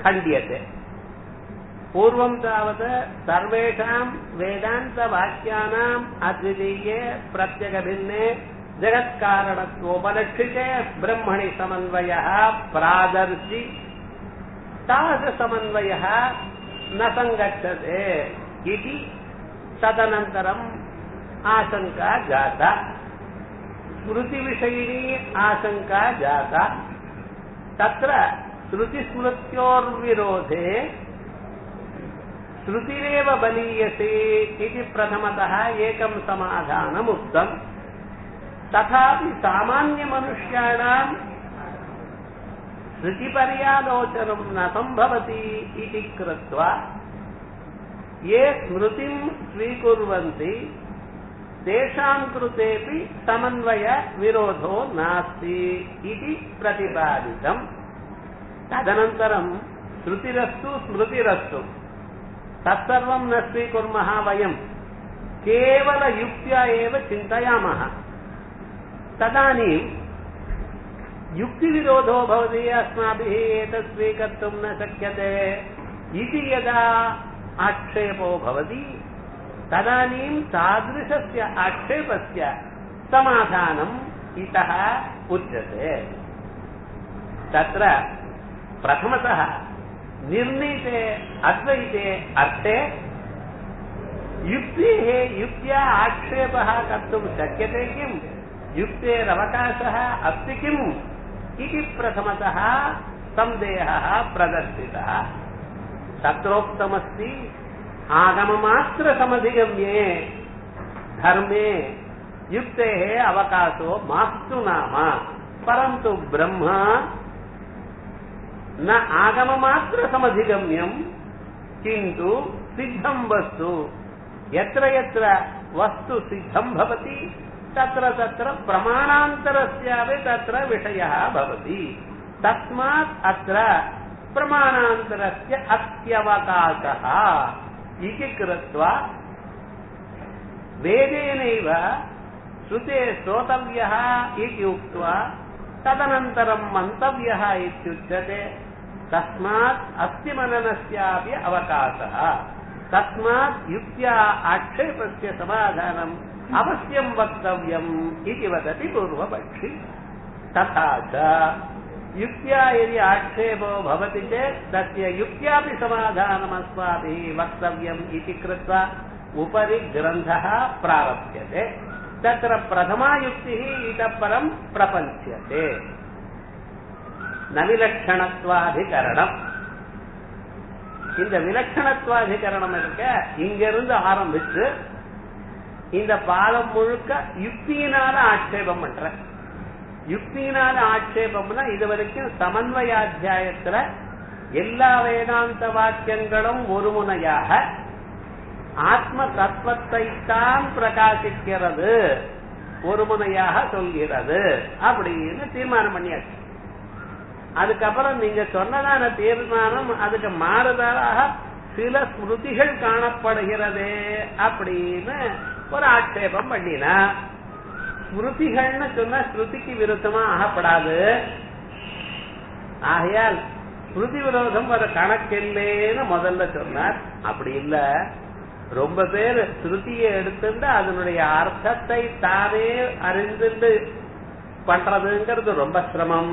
खण्ड्यते पूर्वं तावत् सर्वेषां वेदान्तवाक्यानाम् अद्वितीये प्रत्यगभिन्ने जगत्कारणत्वोपलक्षिते ब्रह्मणि समन्वयः प्रादर्शि तादृशसमन्वयः न सङ्गच्छते इति तदनन्तरम् आशङ्का जाता स्मृतिविषयिणी आशङ्का जाता तत्र श्रुतिस्मृत्योर्विरोधे श्रुतिरेव बलीयते इति प्रथमतः एकं समाधानम् उक्तम् तथापि सामान्यमनुष्याणाम् श्रुतिपर्यालोचनं न सम्भवति इति कृत्वा ये स्मृतिं स्वीकुर्वन्ति तेषां कृतेऽपि समन्वयविरोधो नास्ति इति प्रतिपादितम् तदनन्तरं श्रुतिरस्तु स्मृतिरस्तु तत्सर्वं न स्वीकुर्मः वयं केवलयुक्त्या एव चिन्तयामः तदानीं युक्तिविरोधो भवति अस्माभिः एतत् स्वीकर्तुं न शक्यते इति यदा आक्षेपो भवति तदानीं तादृशस्य आक्षेपस्य समाधानम् इतः उच्यते तत्र प्रथमतः निर्णीते अद्वैते अर्थे युक्तेः युक्त्या आक्षेपः कर्तुं शक्यते किम् युक्तेरवकाशः अस्ति किम् इति प्रथमतः सन्देहः प्रदर्शितः तत्रोक्तमस्ति आगममात्रसमधिगम्ये धर्मे युक्तेः अवकाशो मास्तु नाम परन्तु ब्रह्म न आगममात्रसमधिगम्यम् किन्तु सिद्धं वस्तु यत्र यत्र वस्तु सिद्धं भवति तत्र तत्र प्रमाणान्तरस्यापि तत्र विषयः भवति तस्मात् अत्र प्रमाणान्तरस्य अत्यवकाशः इति कृत्वा वेदेनैव श्रुते श्रोतव्यः इति उक्त्वा तदनन्तरं मन्तव्यः इत्युच्यते तस्मात् अस्ति मननस्यापि अवकाशः तस्मात् युक्त्या आक्षेपस्य समाधानम् अवश्यं वक्तव्यम् इति वदति पूर्वपक्षी तथा च युक्त्या यदि आक्षेपो भवति चेत् तस्य युक्त्यापि समाधानमस्माभिः वक्तव्यम् इति कृत्वा उपरि ग्रन्थः प्रारभ्यते तत्र प्रथमा युक्तिः इतः परम् प्रपञ्च्यते न விலட்சணத்துவாதிகரணம் இந்த விலட்சணத்துவாதிகரணம் இருக்க இங்கிருந்து ஆரம்பிச்சு இந்த பாலம் முழுக்க யுக்தியினால ஆட்சேபம் பண்ற யுக்தியினால ஆட்சேபம்னா இது வரைக்கும் சமன்வயாத்தியாயத்துல எல்லா வேதாந்த வாக்கியங்களும் ஒரு முனையாக ஆத்ம தத்துவத்தை தான் பிரகாசிக்கிறது ஒரு முனையாக சொல்கிறது அப்படின்னு தீர்மானம் பண்ணியாச்சு அதுக்கப்புறம் நீங்க சொன்னதான தீர்மானம் அதுக்கு மாறுதலாக சில ஸ்மிருதிகள் காணப்படுகிறதே அப்படின்னு ஒரு ஆட்சேபம் பண்ணினா ஸ்மிருதிகள்னு சொன்னா ஸ்ருதிக்கு விருத்தமா ஆகப்படாது ஆகையால் ஸ்மிருதி விரோதம் ஒரு கணக்கில்லைன்னு முதல்ல சொன்னார் அப்படி இல்ல ரொம்ப பேர் ஸ்ருதியை எடுத்துட்டு அதனுடைய அர்த்தத்தை தானே அறிந்துட்டு பண்றதுங்கிறது ரொம்ப சிரமம்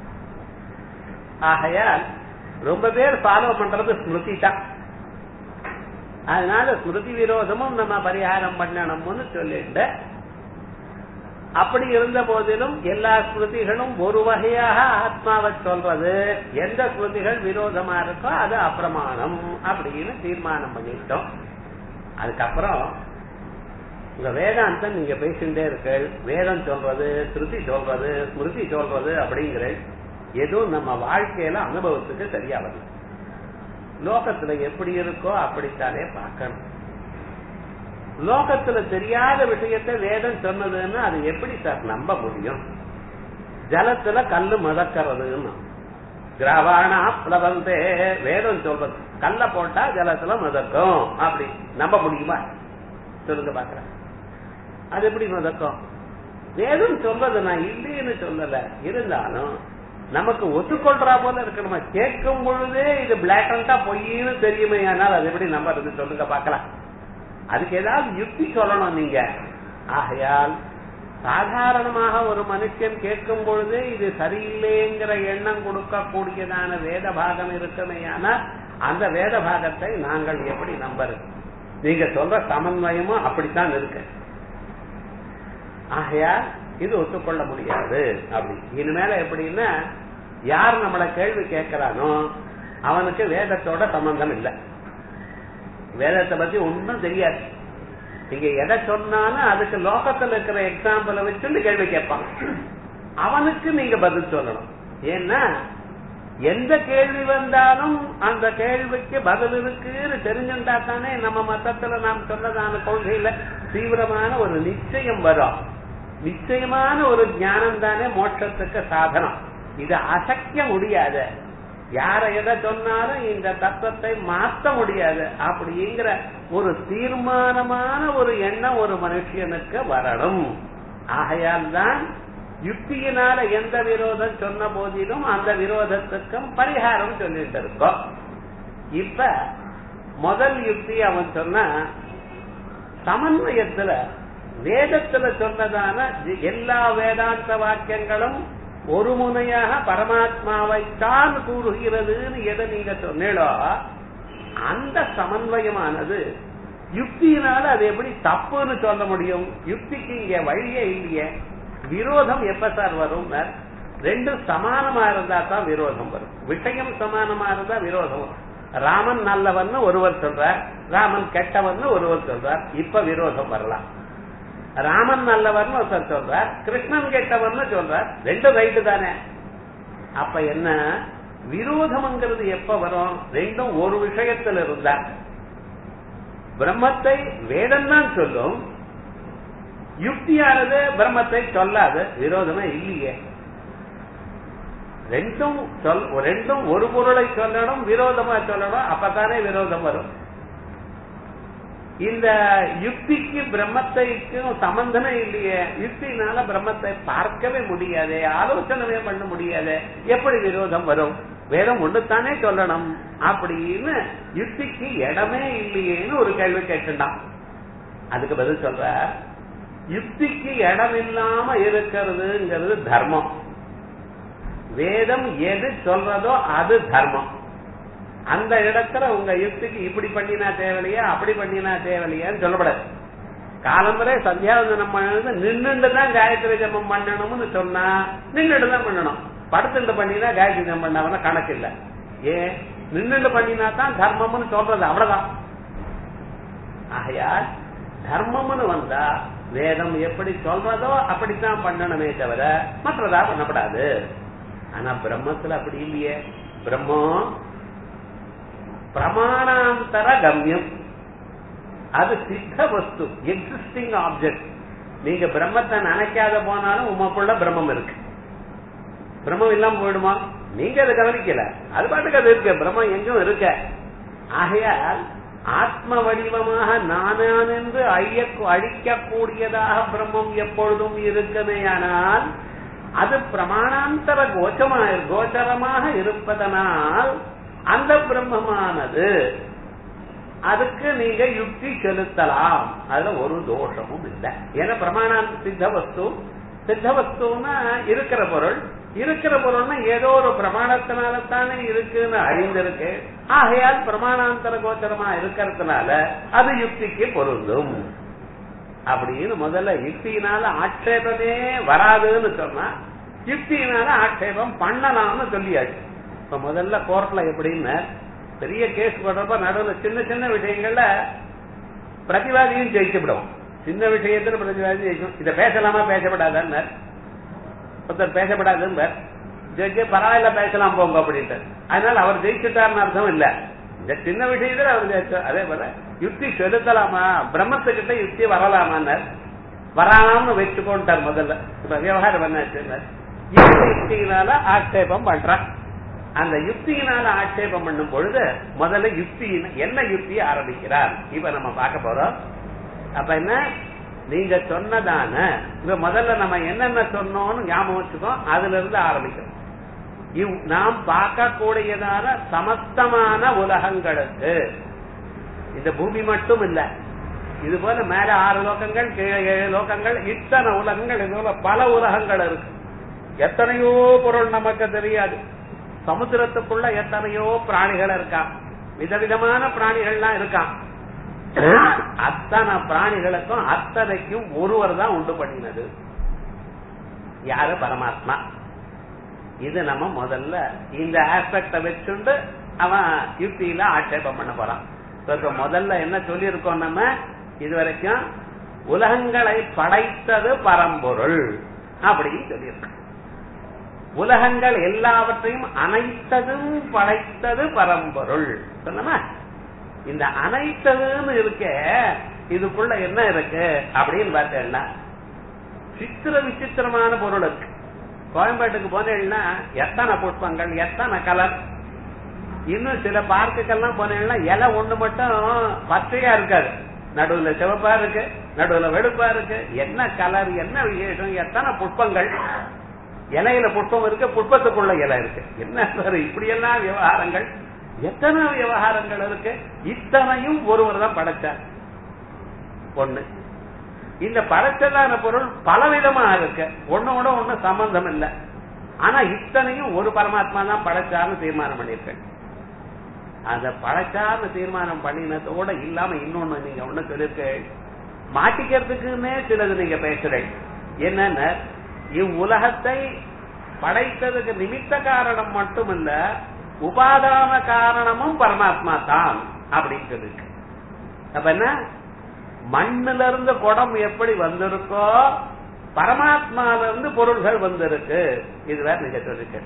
ஆகையால் ரொம்ப பேர் ஃபாலோ பண்றது ஸ்மிருதி தான் அதனால ஸ்மிருதி விரோதமும் நம்ம பரிகாரம் பண்ணணும்னு சொல்லிட்டு அப்படி இருந்த போதிலும் எல்லா ஸ்மிருதிகளும் ஒரு வகையாக ஆத்மாவை சொல்றது எந்த ஸ்மிருதிகள் விரோதமா இருக்கோ அது அப்பிரமாணம் அப்படின்னு தீர்மானம் பண்ணிட்டோம் அதுக்கப்புறம் உங்க வேதாந்தம் நீங்க பேசிட்டே இருக்கு வேதம் சொல்றது ஸ்ருதி சொல்றது ஸ்மிருதி சொல்றது அப்படிங்கிற எதுவும் நம்ம வாழ்க்கையில அனுபவத்துக்கு சரியா வருது லோகத்துல எப்படி இருக்கோ அப்படித்தானே பார்க்கணும் லோகத்துல தெரியாத விஷயத்தை வேதம் சொன்னதுன்னு அது எப்படி சார் நம்ப முடியும் ஜலத்துல கல்லு மிதக்கிறதுன்னு கிரவாணா பிளவந்தே வேதம் சொல்றது கல்ல போட்டா ஜலத்துல மிதக்கும் அப்படி நம்ப முடியுமா சொல்லுங்க பாக்குறேன் அது எப்படி மிதக்கும் வேதம் சொல்றது நான் இல்லைன்னு சொல்லல இருந்தாலும் நமக்கு ஒத்துக்கொள்றா போல இருக்கு நம்ம கேட்கும் பொழுதே இது பிளாக் அண்டா பொய்ன்னு தெரியுமே ஆனால் அது எப்படி நம்புறது சொல்லுங்க பார்க்கலாம் அதுக்கு ஏதாவது யுக்தி சொல்லணும் நீங்க ஆகையால் சாதாரணமாக ஒரு மனுஷன் கேட்கும் பொழுதே இது சரியில்லைங்கிற எண்ணம் கொடுக்கக்கூடியதான வேத பாகம் இருக்குமேயானா அந்த வேத பாகத்தை நாங்கள் எப்படி நம்புறது நீங்க சொல்ற சமன்வயமும் அப்படித்தான் இருக்கு ஆகையால் இது ஒத்துக்கொள்ள முடியாது அப்படி இனிமேல எப்படின்னா யார் நம்மள கேள்வி கேட்கிறானோ அவனுக்கு வேதத்தோட சம்பந்தம் இல்லை வேதத்தை பத்தி ஒன்றும் தெரியாது நீங்க எதை சொன்னாலும் அதுக்கு லோகத்துல இருக்கிற எக்ஸாம்பிளை வச்சு கேள்வி கேட்பான் அவனுக்கு நீங்க பதில் சொல்லணும் ஏன்னா எந்த கேள்வி வந்தாலும் அந்த கேள்விக்கு பதில் இருக்குன்னு தெரிஞ்சுட்டா தானே நம்ம மத்தத்துல நாம் சொன்னதான கொள்கையில தீவிரமான ஒரு நிச்சயம் வரும் நிச்சயமான ஒரு ஞானம் தானே மோட்சத்துக்கு சாதனம் இது அசைக்க முடியாது யார எதை சொன்னாலும் இந்த தத்துவத்தை மாற்ற முடியாது அப்படிங்கிற ஒரு தீர்மானமான ஒரு எண்ணம் ஒரு மனுஷனுக்கு வரணும் ஆகையால் தான் யுக்தியினால எந்த விரோதம் சொன்ன போதிலும் அந்த விரோதத்துக்கும் பரிகாரம் சொல்லிட்டு இருக்கோம் இப்ப முதல் யுக்தி அவன் சொன்ன சமன்வயத்துல வேதத்துல சொன்னதான எல்லா வேதாந்த வாக்கியங்களும் ஒரு முனையாக பரமாத்மாவை தான் கூறுகிறதுன்னு எதை நீங்க சொன்னீங்களோ அந்த சமன்வயமானது யுக்தியினால அது எப்படி தப்புன்னு சொல்ல முடியும் யுக்திக்கு இங்க வழியே இல்லையே விரோதம் எப்ப சார் வரும் ரெண்டும் சமானமா இருந்தா தான் விரோதம் வரும் விஷயம் சமானமா இருந்தா விரோதம் வரும் ராமன் நல்லவன் ஒருவர் சொல்றார் ராமன் கெட்டவன் ஒருவர் சொல்றார் இப்ப விரோதம் வரலாம் ராமன் நல்லவர்னு ஒருத்தர் சொல்றார் கிருஷ்ணன் கெட்டவர்னு சொல்றார் ரெண்டும் ரைட்டு தானே அப்ப என்ன விரோதம்ங்கிறது எப்ப வரும் ரெண்டும் ஒரு விஷயத்தில் இருந்தா பிரம்மத்தை வேதம் தான் சொல்லும் யுக்தியானது பிரம்மத்தை சொல்லாது விரோதமே இல்லையே ரெண்டும் சொல் ரெண்டும் ஒரு பொருளை சொல்லணும் விரோதமா சொல்லணும் அப்பதானே விரோதம் வரும் இந்த யுக்திக்கு பிரம்மத்தைக்கும் சம்பந்தமே இல்லையே யுக்தினால பிரம்மத்தை பார்க்கவே முடியாது ஆலோசனவே பண்ண முடியாது எப்படி விரோதம் வரும் வேதம் ஒன்றுத்தானே சொல்லணும் அப்படின்னு யுக்திக்கு இடமே இல்லையேன்னு ஒரு கேள்வி கேட்டுட்டான் அதுக்கு பதில் சொல்ற யுக்திக்கு இடம் இல்லாம இருக்கிறதுங்கிறது தர்மம் வேதம் எது சொல்றதோ அது தர்மம் அந்த இடத்துல உங்க யுக்திக்கு இப்படி பண்ணினா தேவையில்லையா அப்படி பண்ணினா தேவையில்லையான்னு சொல்லப்படாது காலம்பரை சந்தியாவந்தனம் பண்ணது நின்றுட்டு தான் காயத்ரி ஜபம் பண்ணணும்னு சொன்னா நின்றுட்டு தான் பண்ணணும் படுத்துட்டு பண்ணினா காயத்ரி ஜபம் பண்ணவன கணக்கு இல்ல ஏன் நின்றுட்டு பண்ணினா தான் தர்மம்னு சொல்றது அவ்வளவுதான் ஆகையால் தர்மம்னு வந்தா வேதம் எப்படி சொல்றதோ அப்படித்தான் பண்ணணுமே தவிர மற்றதா பண்ணப்படாது ஆனா பிரம்மத்துல அப்படி இல்லையே பிரம்மம் பிரமாணாந்தர கம்யம் அது சித்த வஸ்து எக்ஸிஸ்டிங் ஆப்ஜெக்ட் நீங்க பிரம்மத்தை நினைக்காத போனாலும் உமக்குள்ள பிரம்மம் இருக்கு பிரம்மம் இல்லாம போயிடுமா நீங்க அதை கவனிக்கல அது பாட்டுக்கு அது இருக்கு பிரம்மம் எங்கும் இருக்க ஆகையால் ஆத்ம வடிவமாக நானான் என்று அழிய அழிக்கக்கூடியதாக பிரம்மம் எப்பொழுதும் இருக்குமேயானால் அது பிரமாணாந்தர கோச்சமா கோச்சரமாக இருப்பதனால் அந்த பிரம்மமானது அதுக்கு நீங்க யுக்தி செலுத்தலாம் அதுல ஒரு தோஷமும் இல்லை ஏன்னா பிரமாணாந்த சித்த வஸ்து சித்த வஸ்துன்னா இருக்கிற பொருள் இருக்கிற பொருள்னா ஏதோ ஒரு பிரமாணத்தினால தானே இருக்குன்னு அறிந்திருக்கு ஆகையால் பிரமாணாந்தர கோச்சரமா இருக்கிறதுனால அது யுக்திக்கு பொருந்தும் அப்படின்னு முதல்ல யுக்தியினால ஆட்சேபமே வராதுன்னு சொன்னா யுக்தியினால ஆட்சேபம் பண்ணலாம்னு சொல்லியாச்சு இப்ப முதல்ல கோர்ட்ல எப்படின்னு பெரிய கேஸ் போடுறப்ப நடுவில் சின்ன சின்ன விஷயங்கள்ல பிரதிவாதியும் ஜெயிச்சு விடுவோம் சின்ன விஷயத்துல பிரதிவாதி ஜெயிக்கும் இதை பேசலாமா பேசப்படாதான்னு ஒருத்தர் பேசப்படாதுன்னு ஜெயிச்சு பரவாயில்ல பேசலாம் போங்க அப்படின்ட்டு அதனால அவர் ஜெயிச்சுட்டாருன்னு அர்த்தம் இல்ல இந்த சின்ன விஷயத்துல அவர் ஜெயிச்சார் அதே போல யுக்தி செலுத்தலாமா பிரம்மத்துக்கிட்ட யுக்தி வரலாமான்னு வராமனு வச்சுக்கோன்ட்டார் முதல்ல இப்ப விவகாரம் என்ன யுக்தியினால ஆட்சேபம் பண்றான் அந்த யுக்தியினால ஆட்சேபம் பண்ணும் பொழுது முதல்ல யுக்தி என்ன யுக்தியை ஆரம்பிக்கிறார் இப்ப நம்ம பார்க்க போறோம் அப்ப என்ன நீங்க சொன்னதான இப்ப முதல்ல நம்ம என்னென்ன சொன்னோம்னு ஞாபகம் வச்சுக்கோ அதுல இருந்து ஆரம்பிக்கணும் இவ் நாம் பார்க்கக்கூடியதான சமஸ்தமான உலகங்களுக்கு இந்த பூமி மட்டும் இல்ல இது போல மேல ஆறு லோகங்கள் கீழே ஏழு லோகங்கள் இத்தனை உலகங்கள் இது போல பல உலகங்கள் இருக்கு எத்தனையோ பொருள் நமக்கு தெரியாது சமுத்திரத்துக்குள்ள எத்தனையோ பிராணிகள் இருக்கான் விதவிதமான பிராணிகள்லாம் இருக்கான் அத்தனை பிராணிகளுக்கும் அத்தனைக்கும் ஒருவர் தான் உண்டு பண்ணினது யாரு பரமாத்மா இது நம்ம முதல்ல இந்த ஆஸ்பெக்ட வச்சுண்டு அவன் யுக்தியில ஆட்சேபம் பண்ண போறான் இப்ப முதல்ல என்ன சொல்லியிருக்கோம் நம்ம இது வரைக்கும் உலகங்களை படைத்தது பரம்பொருள் அப்படின்னு சொல்லியிருக்கோம் உலகங்கள் எல்லாவற்றையும் அனைத்ததும் படைத்தது பரம்பொருள் சொன்னமா இந்த அனைத்ததுன்னு இருக்க இதுக்குள்ள என்ன இருக்கு அப்படின்னு பார்த்தேன்னா சித்திர விசித்திரமான பொருள் இருக்கு கோயம்பேட்டுக்கு போனேன்னா எத்தனை புஷ்பங்கள் எத்தனை கலர் இன்னும் சில பார்க்குக்கெல்லாம் போனேன்னா இலை ஒண்ணு மட்டும் பச்சையா இருக்காது நடுவுல சிவப்பா இருக்கு நடுவுல வெளுப்பா இருக்கு என்ன கலர் என்ன விசேஷம் எத்தனை புஷ்பங்கள் இலையில புஷ்பம் இருக்கு புஷ்பத்துக்குள்ள இலை இருக்கு என்ன சார் இப்படி எல்லாம் விவகாரங்கள் எத்தனை விவகாரங்கள் இருக்கு இத்தனையும் ஒருவர் தான் படைச்சார் ஒண்ணு இந்த படைச்சதான பொருள் பலவிதமா இருக்கு ஒன்னோட ஒண்ணு சம்பந்தம் இல்ல ஆனா இத்தனையும் ஒரு பரமாத்மா தான் படைச்சார்னு தீர்மானம் பண்ணிருக்கேன் அந்த படைச்சார்னு தீர்மானம் பண்ணினதோட இல்லாம இன்னொன்னு நீங்க ஒண்ணு சொல்லிருக்க மாட்டிக்கிறதுக்குன்னே சிலது நீங்க பேசுறேன் என்னன்னு இவ்வுலகத்தை படைத்ததுக்கு நிமித்த காரணம் மட்டுமல்ல உபாதான காரணமும் பரமாத்மா தான் அப்படின்னு சொல்லிருக்கு அப்ப என்ன மண்ணுல இருந்து குடம் எப்படி வந்திருக்கோ பரமாத்மால இருந்து பொருள்கள் வந்திருக்கு இதுதான் நீங்க சொல்லிருக்க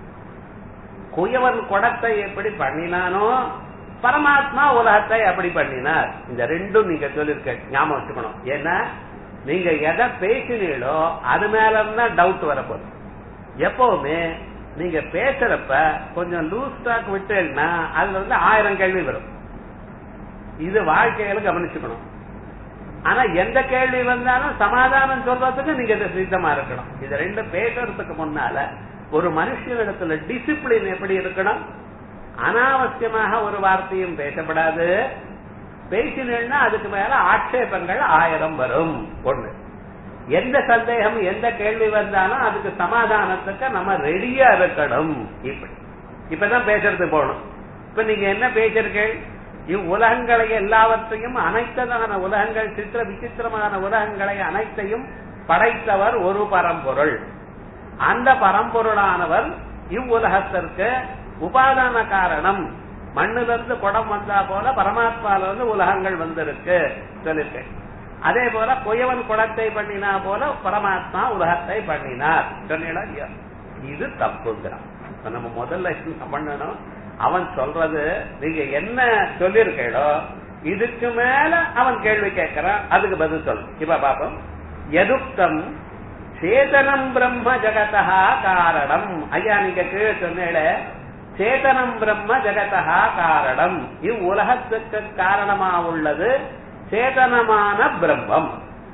குயவன் குடத்தை எப்படி பண்ணினானோ பரமாத்மா உலகத்தை அப்படி பண்ணினார் இந்த ரெண்டும் நீங்க சொல்லிருக்க ஞாபகம் வச்சுக்கணும் ஏன்னா நீங்க எதை பேசினீங்களோ அது மேல தான் டவுட் வரப்போகுது எப்பவுமே நீங்க பேசுறப்ப கொஞ்சம் லூஸ் ஸ்டாக் விட்டேன்னா அதுல வந்து ஆயிரம் கேள்வி வரும் இது வாழ்க்கையில கவனிச்சுக்கணும் ஆனா எந்த கேள்வி வந்தாலும் சமாதானம் சொல்றதுக்கு நீங்க இதை சித்தமா இருக்கணும் இது ரெண்டு பேசுறதுக்கு முன்னால ஒரு மனுஷனிடத்துல டிசிப்ளின் எப்படி இருக்கணும் அனாவசியமாக ஒரு வார்த்தையும் பேசப்படாது பேசினா அதுக்கு மேல ஆட்சேபங்கள் ஆயிரம் வரும் ஒண்ணு எந்த சந்தேகம் எந்த கேள்வி வந்தாலும் அதுக்கு சமாதானத்துக்கு நம்ம ரெடியா இருக்கணும் இப்படி இப்பதான் பேசுறது போகணும் இப்ப நீங்க என்ன பேசிருக்கீள் இவ்வுலகங்களை எல்லாவற்றையும் அனைத்ததான உலகங்கள் சித்திர விசித்திரமான உலகங்களை அனைத்தையும் படைத்தவர் ஒரு பரம்பொருள் அந்த பரம்பொருளானவர் இவ்வுலகத்திற்கு உபாதான காரணம் மண்ணுல இருந்து குடம் வந்தா போல பரமாத்மால இருந்து உலகங்கள் வந்திருக்கு சொல்லிருக்கேன் அதே போல குயவன் குளத்தை பண்ணினா போல பரமாத்மா உலகத்தை பண்ணினார் சொன்னீங்களா இல்லையா இது தப்புங்கிறான் இப்ப நம்ம முதல்ல என்ன பண்ணணும் அவன் சொல்றது நீங்க என்ன சொல்லிருக்கீடோ இதுக்கு மேல அவன் கேள்வி கேட்கிறான் அதுக்கு பதில் சொல்லு இப்ப பாப்போம் எதுக்தம் சேதனம் பிரம்ம ஜகதா காரணம் ஐயா நீங்க கீழே சொன்னேட சேதனம் பிரம்ம ஜகதா காரணம் இவ்வுலகத்துக்கு காரணமா உள்ளது சேதனமான பிரம்மம்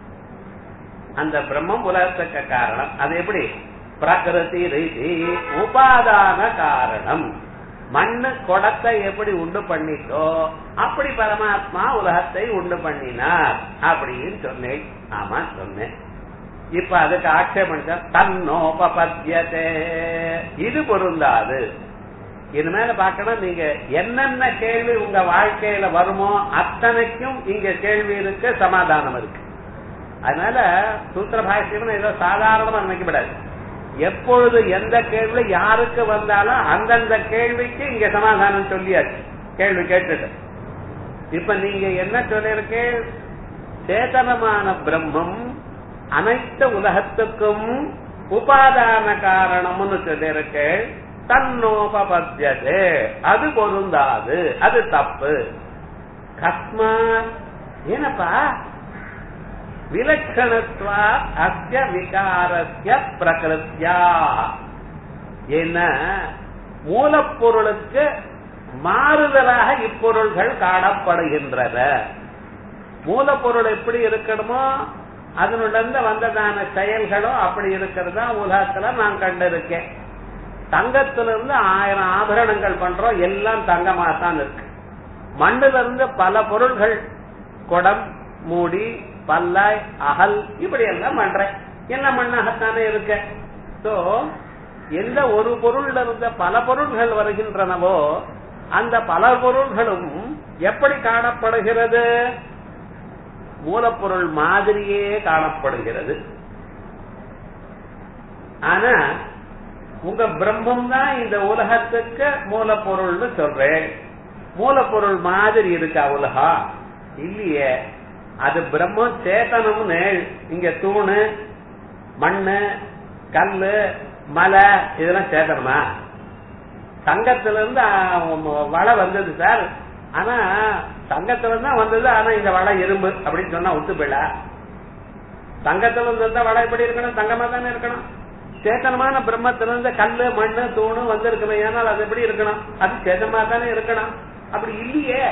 அந்த பிரம்மம் உலகத்துக்கு காரணம் அது எப்படி பிரகிருதி ரீதி உபாதான காரணம் மண்ணு குடத்தை எப்படி உண்டு பண்ணிட்டோ அப்படி பரமாத்மா உலகத்தை உண்டு பண்ணினார் அப்படின்னு சொன்னேன் ஆமா சொன்னேன் இப்ப அதுக்கு ஆட்சேபம் தன்னோபபத்தியதே இது பொருந்தாது இனிமேல பாக்கணும் நீங்க என்னென்ன கேள்வி உங்க வாழ்க்கையில வருமோ அத்தனைக்கும் இங்க கேள்வி இருக்கு சமாதானம் இருக்கு அதனால சூத்திர பாஷ்யம் ஏதோ சாதாரணமா நினைக்கப்படாது எப்பொழுது எந்த கேள்வி யாருக்கு வந்தாலும் அந்தந்த கேள்விக்கு இங்க சமாதானம் சொல்லியாச்சு கேள்வி கேட்டுட்டு இப்ப நீங்க என்ன சொல்லிருக்கே சேதனமான பிரம்மம் அனைத்து உலகத்துக்கும் உபாதான காரணம்னு சொல்லிருக்கு தன்னோபபத்தியதே அது பொருந்தாது அது தப்பு கஸ்மா ஏனப்பா விலட்சணத்வா அஸ்ய விகாரஸ்ய பிரகிருத்தியா என்ன மூலப்பொருளுக்கு மாறுதலாக இப்பொருள்கள் காணப்படுகின்றன மூலப்பொருள் எப்படி இருக்கணுமோ அதனுடன் வந்ததான செயல்களும் அப்படி இருக்கிறதா உலகத்துல நான் கண்டிருக்கேன் தங்கத்துல இருந்து ஆயிரம் ஆபரணங்கள் பண்றோம் எல்லாம் தங்கமா தான் இருக்கு மண்ணுல இருந்து பல பொருள்கள் குடம் மூடி பல்லாய் அகல் இப்படி எல்லாம் பண்றேன் எல்லாம் மண்ணாகத்தானே இருக்க சோ எந்த ஒரு பொருள்ல இருந்த பல பொருள்கள் வருகின்றனவோ அந்த பல பொருள்களும் எப்படி காணப்படுகிறது மூலப்பொருள் மாதிரியே காணப்படுகிறது ஆனா உங்க பிரம்மம் தான் இந்த உலகத்துக்கு மூலப்பொருள்னு சொல்றேன் மூலப்பொருள் மாதிரி இருக்கா உலகம் இல்லையே அது பிரம்மம் சேத்தனம்னு இங்க தூணு மண்ணு கல்லு மலை இதெல்லாம் சேத்தனமா தங்கத்துல இருந்து வளை வந்தது சார் ஆனா தங்கத்துல இருந்து தான் வந்தது ஆனா இந்த வளை இரும்பு அப்படின்னு சொன்னா ஒத்து போயிடல தங்கத்துல இருந்து இருந்தா வளை எப்படி இருக்கணும் தங்கமா தானே இருக்கணும் சேத்தனமான பிரம்மத்திலிருந்து கல்லு மண்ணு தூணு வந்திருக்கணும் ஏனால் அது எப்படி இருக்கணும் அது சேத்தனமா தானே இருக்கணும் அப்படி இல்லையே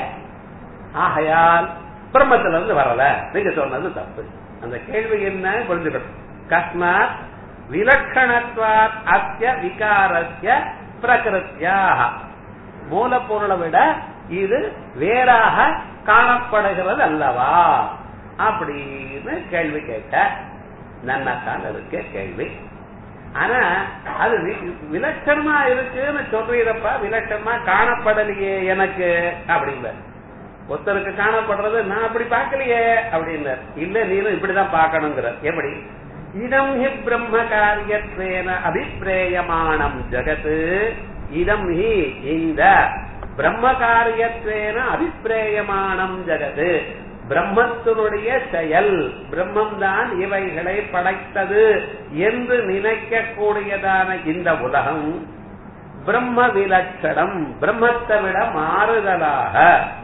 ஆகையால் பிரம்மத்துல இருந்து வரல நீங்க சொன்னது தப்பு அந்த கேள்வி என்ன புரிஞ்சுக்கணும் கஸ்மாத் விலட்சணத்வாத் அத்திய விகாரஸ்ய பிரகிருத்தியா மூலப்பொருளை விட இது வேறாக காணப்படுகிறது அல்லவா அப்படின்னு கேள்வி கேட்ட நன்னத்தான் இருக்கு கேள்வி ஆனா அது விலட்சணமா இருக்குன்னு சொல்றீரப்ப விலட்சணமா காணப்படலையே எனக்கு அப்படிங்கிற ஒருத்தருக்கு காணப்படுறது நான் அப்படி பார்க்கலையே அப்படின்னார் இல்ல நீனும் இப்படிதான் பார்க்கணுங்கிற எப்படி இதம் ஹி பிரம்ம காரியத்வேன அபிப்பிரேயமானம் ஜகத்து இதம் ஹி இந்த பிரம்ம காரியத்வேன அபிப்பிரேயமானம் ஜகத்து பிரம்மத்தினுடைய செயல் பிரம்மம் தான் இவைகளை படைத்தது என்று நினைக்கக்கூடியதான இந்த உலகம் பிரம்ம விலட்சணம் பிரம்மத்தை விட மாறுதலாக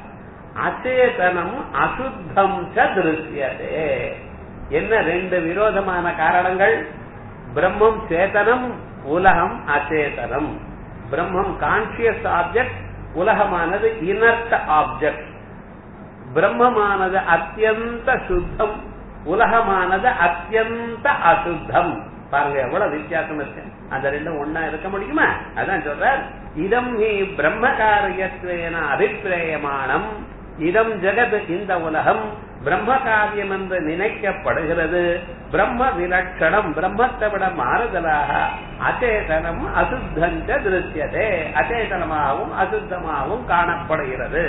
அச்சேதனம் அசுத்தம் ச திருஷ்யதே என்ன ரெண்டு விரோதமான காரணங்கள் பிரம்மம் சேதனம் உலகம் அச்சேதனம் பிரம்மம் கான்சியஸ் ஆப்ஜெக்ட் உலகமானது இனர்ட் ஆப்ஜெக்ட் பிரம்மமானது அத்தியந்த சுத்தம் உலகமானது அத்தியந்த அசுத்தம் பாருங்க எவ்வளவு வித்தியாசம் இருக்கு அந்த ரெண்டும் ஒன்னா இருக்க முடியுமா அதான் சொல்றார் இதம் நீ பிரம்ம காரியத்வேன அபிப்பிரேயமானம் இதம் ஜெகத் இந்த உலகம் பிரம்ம காரியம் என்று நினைக்கப்படுகிறது பிரம்ம விலட்சணம் பிரம்மத்தை விட மாறுதலாக அச்சேதனம் அசுத்தஞ்ச திருஷ்யதே அச்சேதனமாகவும் அசுத்தமாகவும் காணப்படுகிறது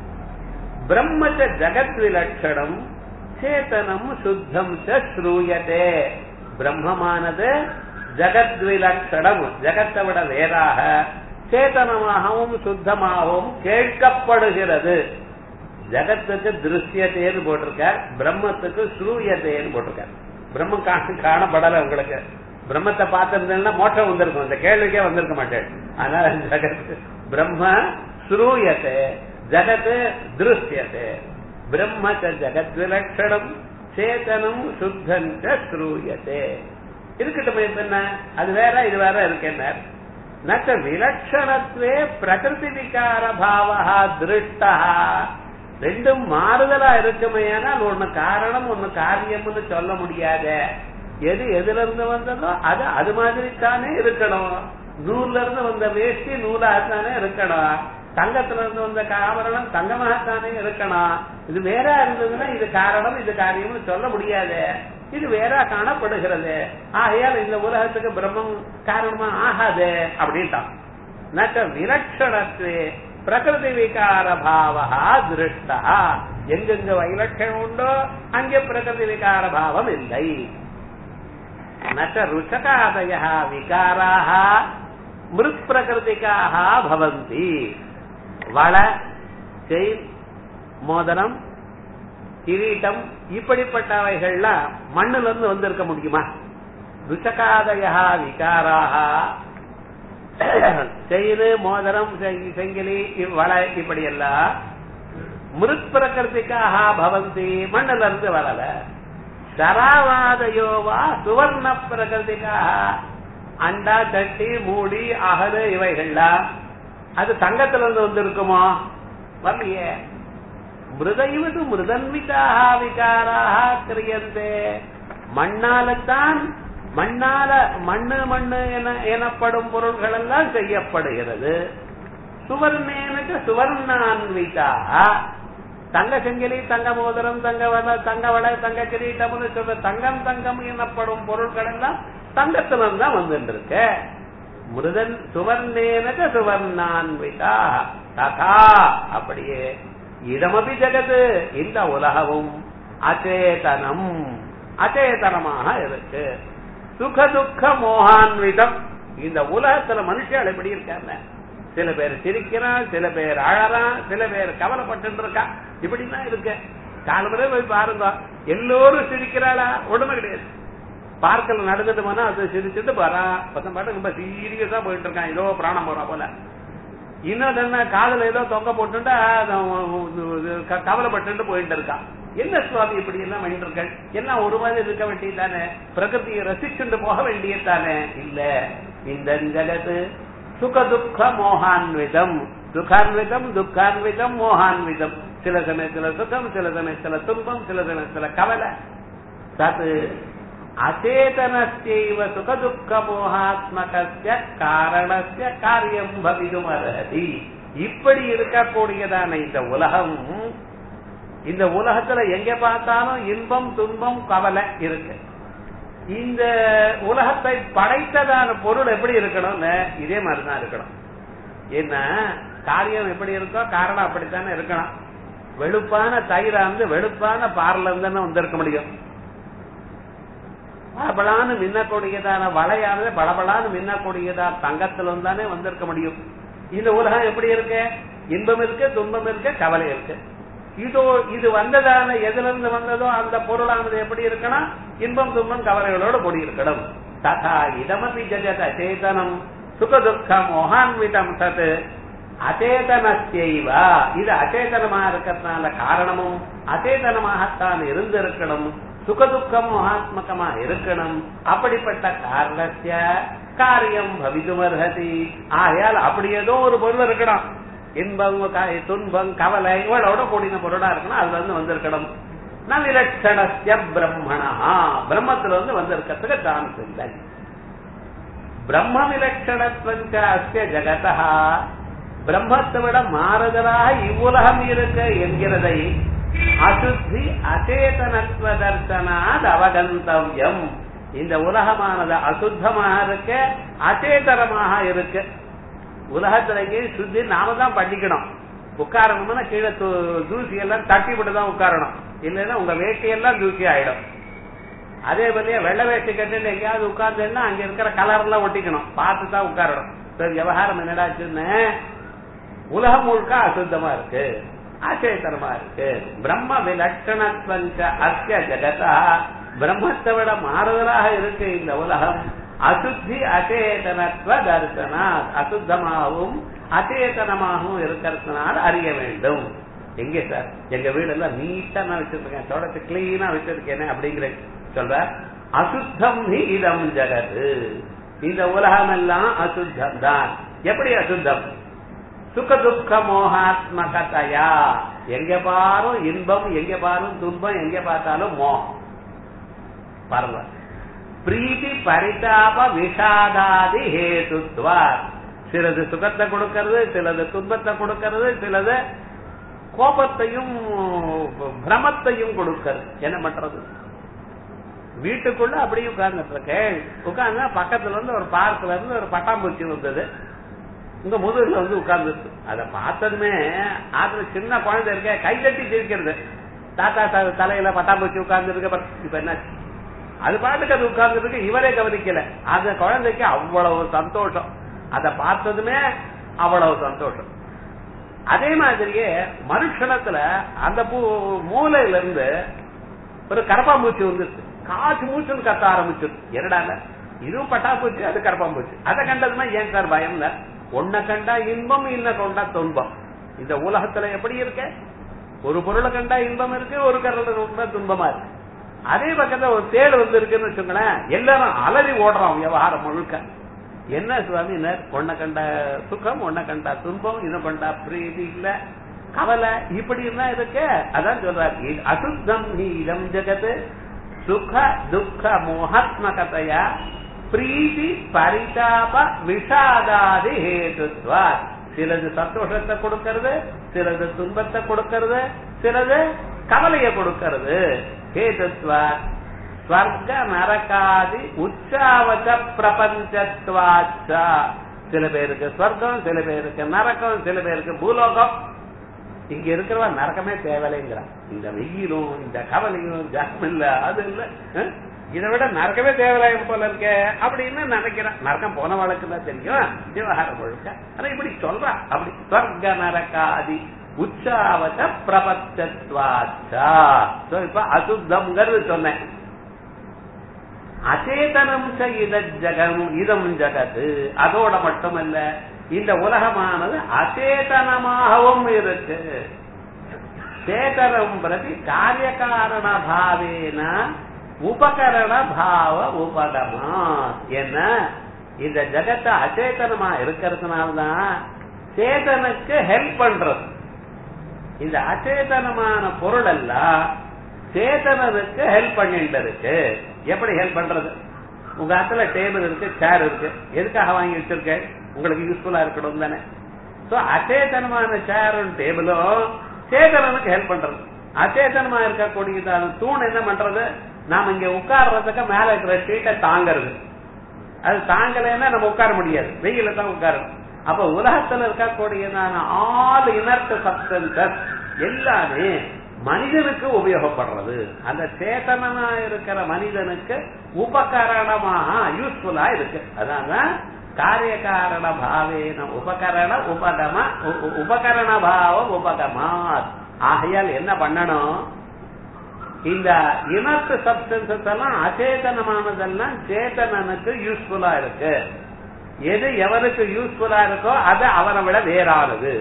பிரம்மச்ச ஜகத் விலட்சணம் சேத்தனம் சுத்தம் ஸ்ரூயதே பிரம்மமானது ஜகத் விலட்சணம் ஜகத்தை விட வேறாக சேதனமாகவும் சுத்தமாகவும் கேட்கப்படுகிறது ஜகத்துக்கு திருஷ்யத்தேன்னு போட்டிருக்கார் பிரம்மத்துக்கு ஸ்ரூயத்தேன்னு போட்டிருக்கார் பிரம்மம் காணப்படல உங்களுக்கு பிரம்மத்தை பார்த்திருந்தேன்னா மோட்சம் வந்திருக்கும் இந்த கேள்விக்கே வந்திருக்க மாட்டேன் அதனால ஜகத் பிரம்ம ஸ்ரூயத்தை ஜகத் திருஷ்யத்தை பிரம்மச்ச ஜகத் விலட்சணம் சேதனம் சுத்தஞ்ச ஸ்ரூயத்தே இருக்கட்டும் என்ன அது வேற இது வேற இருக்கேன் நச்ச விலட்சணத்வே பிரகிருதி விகார பாவா திருஷ்டா ரெண்டும் மாறுதலா இருக்குமே ஆனால் ஒண்ணு காரணம் ஒண்ணு காரியம்னு சொல்ல முடியாத எது எதுல இருந்து வந்ததோ அது அது மாதிரி தானே இருக்கணும் நூல்ல இருந்து வந்த வேஷ்டி நூலாகத்தானே இருக்கணும் தங்கத்துல இருந்து வந்த ஆபரணம் தங்கமாகத்தானே இருக்கணும் இது வேற இருந்ததுன்னா இது காரணம் இது காரியம்னு சொல்ல முடியாது இது வேற காணப்படுகிறது ஆகையால் இந்த உலகத்துக்கு பிரம்மம் காரணமா ஆகாது அப்படின்ட்டான் நச்ச விலட்சணத்துவே பிரகிருதி விகார பாவா திருஷ்டா எங்கெங்க வைலட்சணம் உண்டோ அங்கே பிரகிருதி விகார பாவம் இல்லை நச்ச ருச்சகாதய விகாராக மிருத் பிரகிருதிக்காக பவந்தி வள செயின் மோதிரம் கிரீட்டம் இப்படிப்பட்டவைகள்லாம் மண்ணுல இருந்து வந்திருக்க முடியுமா ருச்சகாதயா விகாராக செயின் மோதிரம் செங்கிலி வளை இப்படி எல்லாம் மிருத் பிரகிருதிக்காக பவந்தி மண்ணுல இருந்து வரல சராவாதயோவா சுவர்ண பிரகிருதிக்காக அண்டா தட்டி மூடி அகலு இவைகள்லாம் அது தங்கத்துல இருந்து வந்திருக்குமோ வரலையே மிருதைவது மிருதன்விதாக விகாராக கிரியந்தே மண்ணால்தான் மண்ணால மண்ணு மண்ணு என எனப்படும் பொருள்கள் எல்லாம் செய்யப்படுகிறது சுவர்ணேனுக்கு சுவர்ணான்விதா தங்க செங்கிலி தங்க மோதிரம் தங்க வள தங்க வள தங்க கிரீட்டம்னு சொல்ற தங்கம் தங்கம் எனப்படும் பொருட்கள் எல்லாம் தங்கத்துல தான் வந்துட்டு இருக்கு மிருதன் சுவர்ணேனக சுவர்ணான்விதா ததா அப்படியே இடமபி ஜெகது இந்த உலகமும் அச்சேதனம் அச்சேதனமாக இருக்கு சுக துக்க மோகான்விதம் இந்த உலகத்துல மனுஷன் எப்படி இருக்காங்க சில பேர் சிரிக்கிறான் சில பேர் அழறான் சில பேர் கவலைப்பட்டு இருக்கா இப்படிதான் இருக்கு காலமுறை போய் பாருங்க எல்லோரும் சிரிக்கிறாளா ஒண்ணுமே கிடையாது பார்க்கல நடந்துட்டு போனா அது சிரிச்சுட்டு வரா பசங்க பாட்டு ரொம்ப சீரியஸா போயிட்டு இருக்கான் ஏதோ பிராணம் போறா போல இன்னொரு என்ன காதல ஏதோ தொங்க போட்டுட்டா கவலைப்பட்டு போயிட்டு இருக்கான் என்ன சுவாமி இப்படி எல்லாம் வேண்டிருக்கள் எல்லாம் ஒரு மாதிரி இருக்க வேண்டியதானே பிரகிருதியை ரசிச்சுட்டு போக வேண்டியதானே இல்ல இந்த ஜகத்து சுக துக்க மோகான்விதம் சுகான்விதம் துக்கான்விதம் மோகான்விதம் சில சமயத்துல சுகம் சில சமயத்துல துன்பம் சில சமயத்துல கவலை தது அச்சேதனஸ்யைவ சுகதுக்க மோகாத்மகஸ்ய காரணஸ்ய காரியம் பவிதும் அர்ஹதி இப்படி இருக்கக்கூடியதான இந்த உலகம் இந்த உலகத்துல எங்க பார்த்தாலும் இன்பம் துன்பம் கவலை இருக்கு இந்த உலகத்தை படைத்ததான பொருள் எப்படி இருக்கணும்னு இதே மாதிரிதான் இருக்கணும் என்ன காரியம் எப்படி இருக்கோ காரணம் அப்படித்தானே இருக்கணும் வெளுப்பான தயிரா இருந்து வெளுப்பான பார்ல இருந்து வந்திருக்க முடியும் பளபளான்னு மின்னக்கூடியதான வளையானது பளபளான்னு மின்னக்கூடியதான தங்கத்துல இருந்தானே வந்திருக்க முடியும் இந்த உலகம் எப்படி இருக்கு இன்பம் இருக்கு துன்பம் இருக்கு கவலை இருக்கு இதோ இது வந்ததான எதுல இருந்து வந்ததோ அந்த பொருளானது எப்படி இருக்கணும் இன்பம் துன்பம் கவலைகளோடு கூடி இருக்கணும் ததா இதமபி ஜெகத் அச்சேதனம் சுக துக்கம் மோகான்விதம் தத் அச்சேதனஸ்யைவா இது அச்சேதனமா இருக்கிறதுனால காரணமும் அச்சேதனமாகத்தான் இருந்திருக்கணும் சுகதுக்கம் மகாத்மகமா இருக்கணும் அப்படிப்பட்ட காரணத்திய காரியம் பவிதுமர்ஹதி ஆகையால் அப்படி ஏதோ ஒரு பொருள் இருக்கணும் இன்பம் துன்பம் கவலை இவளோட கூடின பொருளா இருக்கணும் அதுல இருந்து வந்திருக்கணும் நவிலட்சணஸ்ய பிரம்மணா பிரம்மத்துல இருந்து வந்திருக்கிறதுக்கு சான்ஸ் இல்லை பிரம்ம விலட்சணத்வஞ்ச அஸ்ய ஜகதா பிரம்மத்தை விட மாறுதலாக இவ்வுலகம் இருக்கு என்கிறதை அசுத்தி அச்சேதனத்துவ தர்சனாத் அவகந்தவ்யம் இந்த உலகமானது அசுத்தமாக இருக்கு அச்சேதனமாக இருக்கு உலகத்திலேயே சுத்தி நாம தான் பண்ணிக்கணும் உட்காரணும்னா கீழே தூசி எல்லாம் தட்டி விட்டு தான் உட்காரணும் இல்லைன்னா உங்க வேட்டையெல்லாம் தூசி ஆயிடும் அதே போல வெள்ளை வேஷ்டி கட்டிட்டு எங்கேயாவது உட்கார்ந்தேன்னா அங்க இருக்கிற கலர் எல்லாம் ஒட்டிக்கணும் பார்த்து தான் உட்காரணும் சரி விவகாரம் என்னடாச்சுன்னு உலகம் முழுக்க அசுத்தமா இருக்கு ஆச்சரியத்தனமா இருக்கு பிரம்ம விலட்சணத்வஞ்ச அஸ்ய ஜகதா பிரம்மத்தை விட மாறுதலாக இருக்கு இந்த உலகம் அசுத்தி அச்சேதனத்துவ தரிசனா அசுத்தமாகவும் அச்சேதனமாகவும் இருக்கிறதுனால அறிய வேண்டும் எங்க சார் எங்க வீடெல்லாம் நீட்டா நான் வச்சிருக்கேன் தொடச்சு கிளீனா வச்சிருக்கேனே அப்படிங்கிற சொல்ற அசுத்தம் ஹி இதம் ஜகது இந்த உலகம் எல்லாம் அசுத்தம் தான் எப்படி அசுத்தம் சுக துக்க மோகாத்மகதையா எங்க பாரும் இன்பம் எங்க பாரும் துன்பம் எங்க பார்த்தாலும் மோகம் பரவ பிரீத்தி பரிதாப விஷாதாதி ஹேதுத்வா சிலது சுகத்தை கொடுக்கறது சிலது துன்பத்தை கொடுக்கறது சிலது கோபத்தையும் பிரமத்தையும் கொடுக்கறது என்ன பண்றது வீட்டுக்குள்ள அப்படியே உட்கார்ந்துட்டு இருக்கேன் உட்கார்ந்தா பக்கத்துல இருந்து ஒரு பார்க்ல இருந்து ஒரு பட்டாம்பூச்சி வந்தது உங்க முதுகுல வந்து உட்கார்ந்துருக்கு அதை பார்த்ததுமே ஆத்துல சின்ன குழந்தை இருக்க கை தட்டி சிரிக்கிறது தாத்தா தலையில பட்டாம்பூச்சி உட்கார்ந்து இருக்க இப்ப என்ன அது பாட்டுக்கு அது உட்கார்ந்து இருக்கு இவரே கவனிக்கல அந்த குழந்தைக்கு அவ்வளவு சந்தோஷம் அதை பார்த்ததுமே அவ்வளவு சந்தோஷம் அதே மாதிரியே மறுஷணத்துல அந்த பூ மூலையில இருந்து ஒரு கரப்பாம்பூச்சி வந்துருச்சு காற்று மூச்சுன்னு கத்த ஆரம்பிச்சிரு என்னடா இதுவும் பட்டாம்பூச்சி அது கரப்பாம்பூச்சி அதை கண்டதுன்னா ஏன் சார் பயம் இல்ல ஒன்ன கண்டா இன்பம் இன்ன கொண்டா துன்பம் இந்த உலகத்துல எப்படி இருக்க ஒரு பொருளை கண்டா இன்பம் இருக்கு ஒரு கரல ரொம்ப துன்பமா இருக்கு அதே பக்கத்துல ஒரு தேடு வந்து இருக்குன்னு வச்சுங்களேன் எல்லாரும் அலறி ஓடுறோம் விவகாரம் முழுக்க என்ன சுவாமி ஒன்ன கண்ட சுகம் ஒன்ன கண்டா துன்பம் இன்னும் கண்டா பிரீதி இல்ல கவலை இப்படி எல்லாம் இருக்கு அதான் சொல்றாரு அசுத்தம் நீ இடம் ஜெகத்து சுக துக்க மோகாத்மகதையா பிரீதி பரிதாப விஷாதாதி ஹேதுத்வா சிலது சந்தோஷத்தை கொடுக்கறது சிலது துன்பத்தை கொடுக்கறது சிலது கவலையை கொடுக்கறது ஹேதுத்வா ஸ்வர்க நரகாதி உச்சாவச்ச பிரபஞ்சத்வாச்சா சில பேருக்கு ஸ்வர்க்கம் சில பேருக்கு நரகம் சில பேருக்கு பூலோகம் இங்க இருக்கிறவ நரக்கமே தேவையில்லைங்கிறான் இந்த வெயிலும் இந்த கவலையும் ஜாம் இல்ல அது இல்ல அஹ், இதை விட நரக்கமே தேவையில்லை போல இருக்க அப்படின்னு நினைக்கிறேன் நரக்கம் போன வழக்கு தான் தெரியும் விவகாரம் முழுக்க ஆனா இப்படி சொல்றா அப்படி ஸ்வர்க நரகாதி உச்சாவத பிரபஞ்சத்வாச்சா So, இப்ப அசுத்தம்ங்கிறது சொன்னேன் அச்சேதனம் ச இத ஜகம் இதம் ஜகத்து அதோட மட்டுமல்ல இந்த உலகமானது அச்சேதனமாகவும் இருக்கு சேதனம் பிரதி காரியகாரண பாவேன உபகரண பாவ உபகமா என்ன இந்த ஜகத்தை அச்சேதனமா இருக்கிறதுனாலதான் சேதனுக்கு ஹெல்ப் பண்றது இந்த அச்சேதனமான பொருள் எல்லாம் சேதனனுக்கு ஹெல்ப் பண்ணிட்டு இருக்கு எப்படி ஹெல்ப் பண்றது உங்க இடத்துல டேபிள் இருக்கு சேர் இருக்கு எதுக்காக வாங்கி வச்சிருக்க உங்களுக்கு யூஸ்ஃபுல்லா இருக்கணும் தானே சோ அச்சேதனமான சேரும் டேபிளும் சேதனனுக்கு ஹெல்ப் பண்றது அச்சேதனமா இருக்கக்கூடியதான தூண் என்ன பண்றது நாம இங்க உட்கார்றதுக்கு மேல இருக்கிற ஷீட்டை தாங்கிறது அது தாங்கலைன்னா நம்ம உட்கார முடியாது வெயில தான் உட்காரணும் அப்ப உலகத்துல இருக்கக்கூடியதான ஆல் இனர்ட் சப்டன்சஸ் எல்லாமே மனிதனுக்கு உபயோகப்படுறது அந்த சேத்தனனா இருக்கிற மனிதனுக்கு உபகரணமாக யூஸ்ஃபுல்லா இருக்கு அதான் காரிய காரண பாவேன உபகரண உபகம உ- உ- உபகரண பாவ உபகமா ஆகையால் என்ன பண்ணணும் இந்த இனத்து சப்டன்சஸ் எல்லாம் அச்சேதனமானதெல்லாம் சேத்தனனுக்கு யூஸ்ஃபுல்லா இருக்கு எது எவனுக்கு யூஸ்ஃபுல்லா இருக்கோ அது அவனை விட வேறானது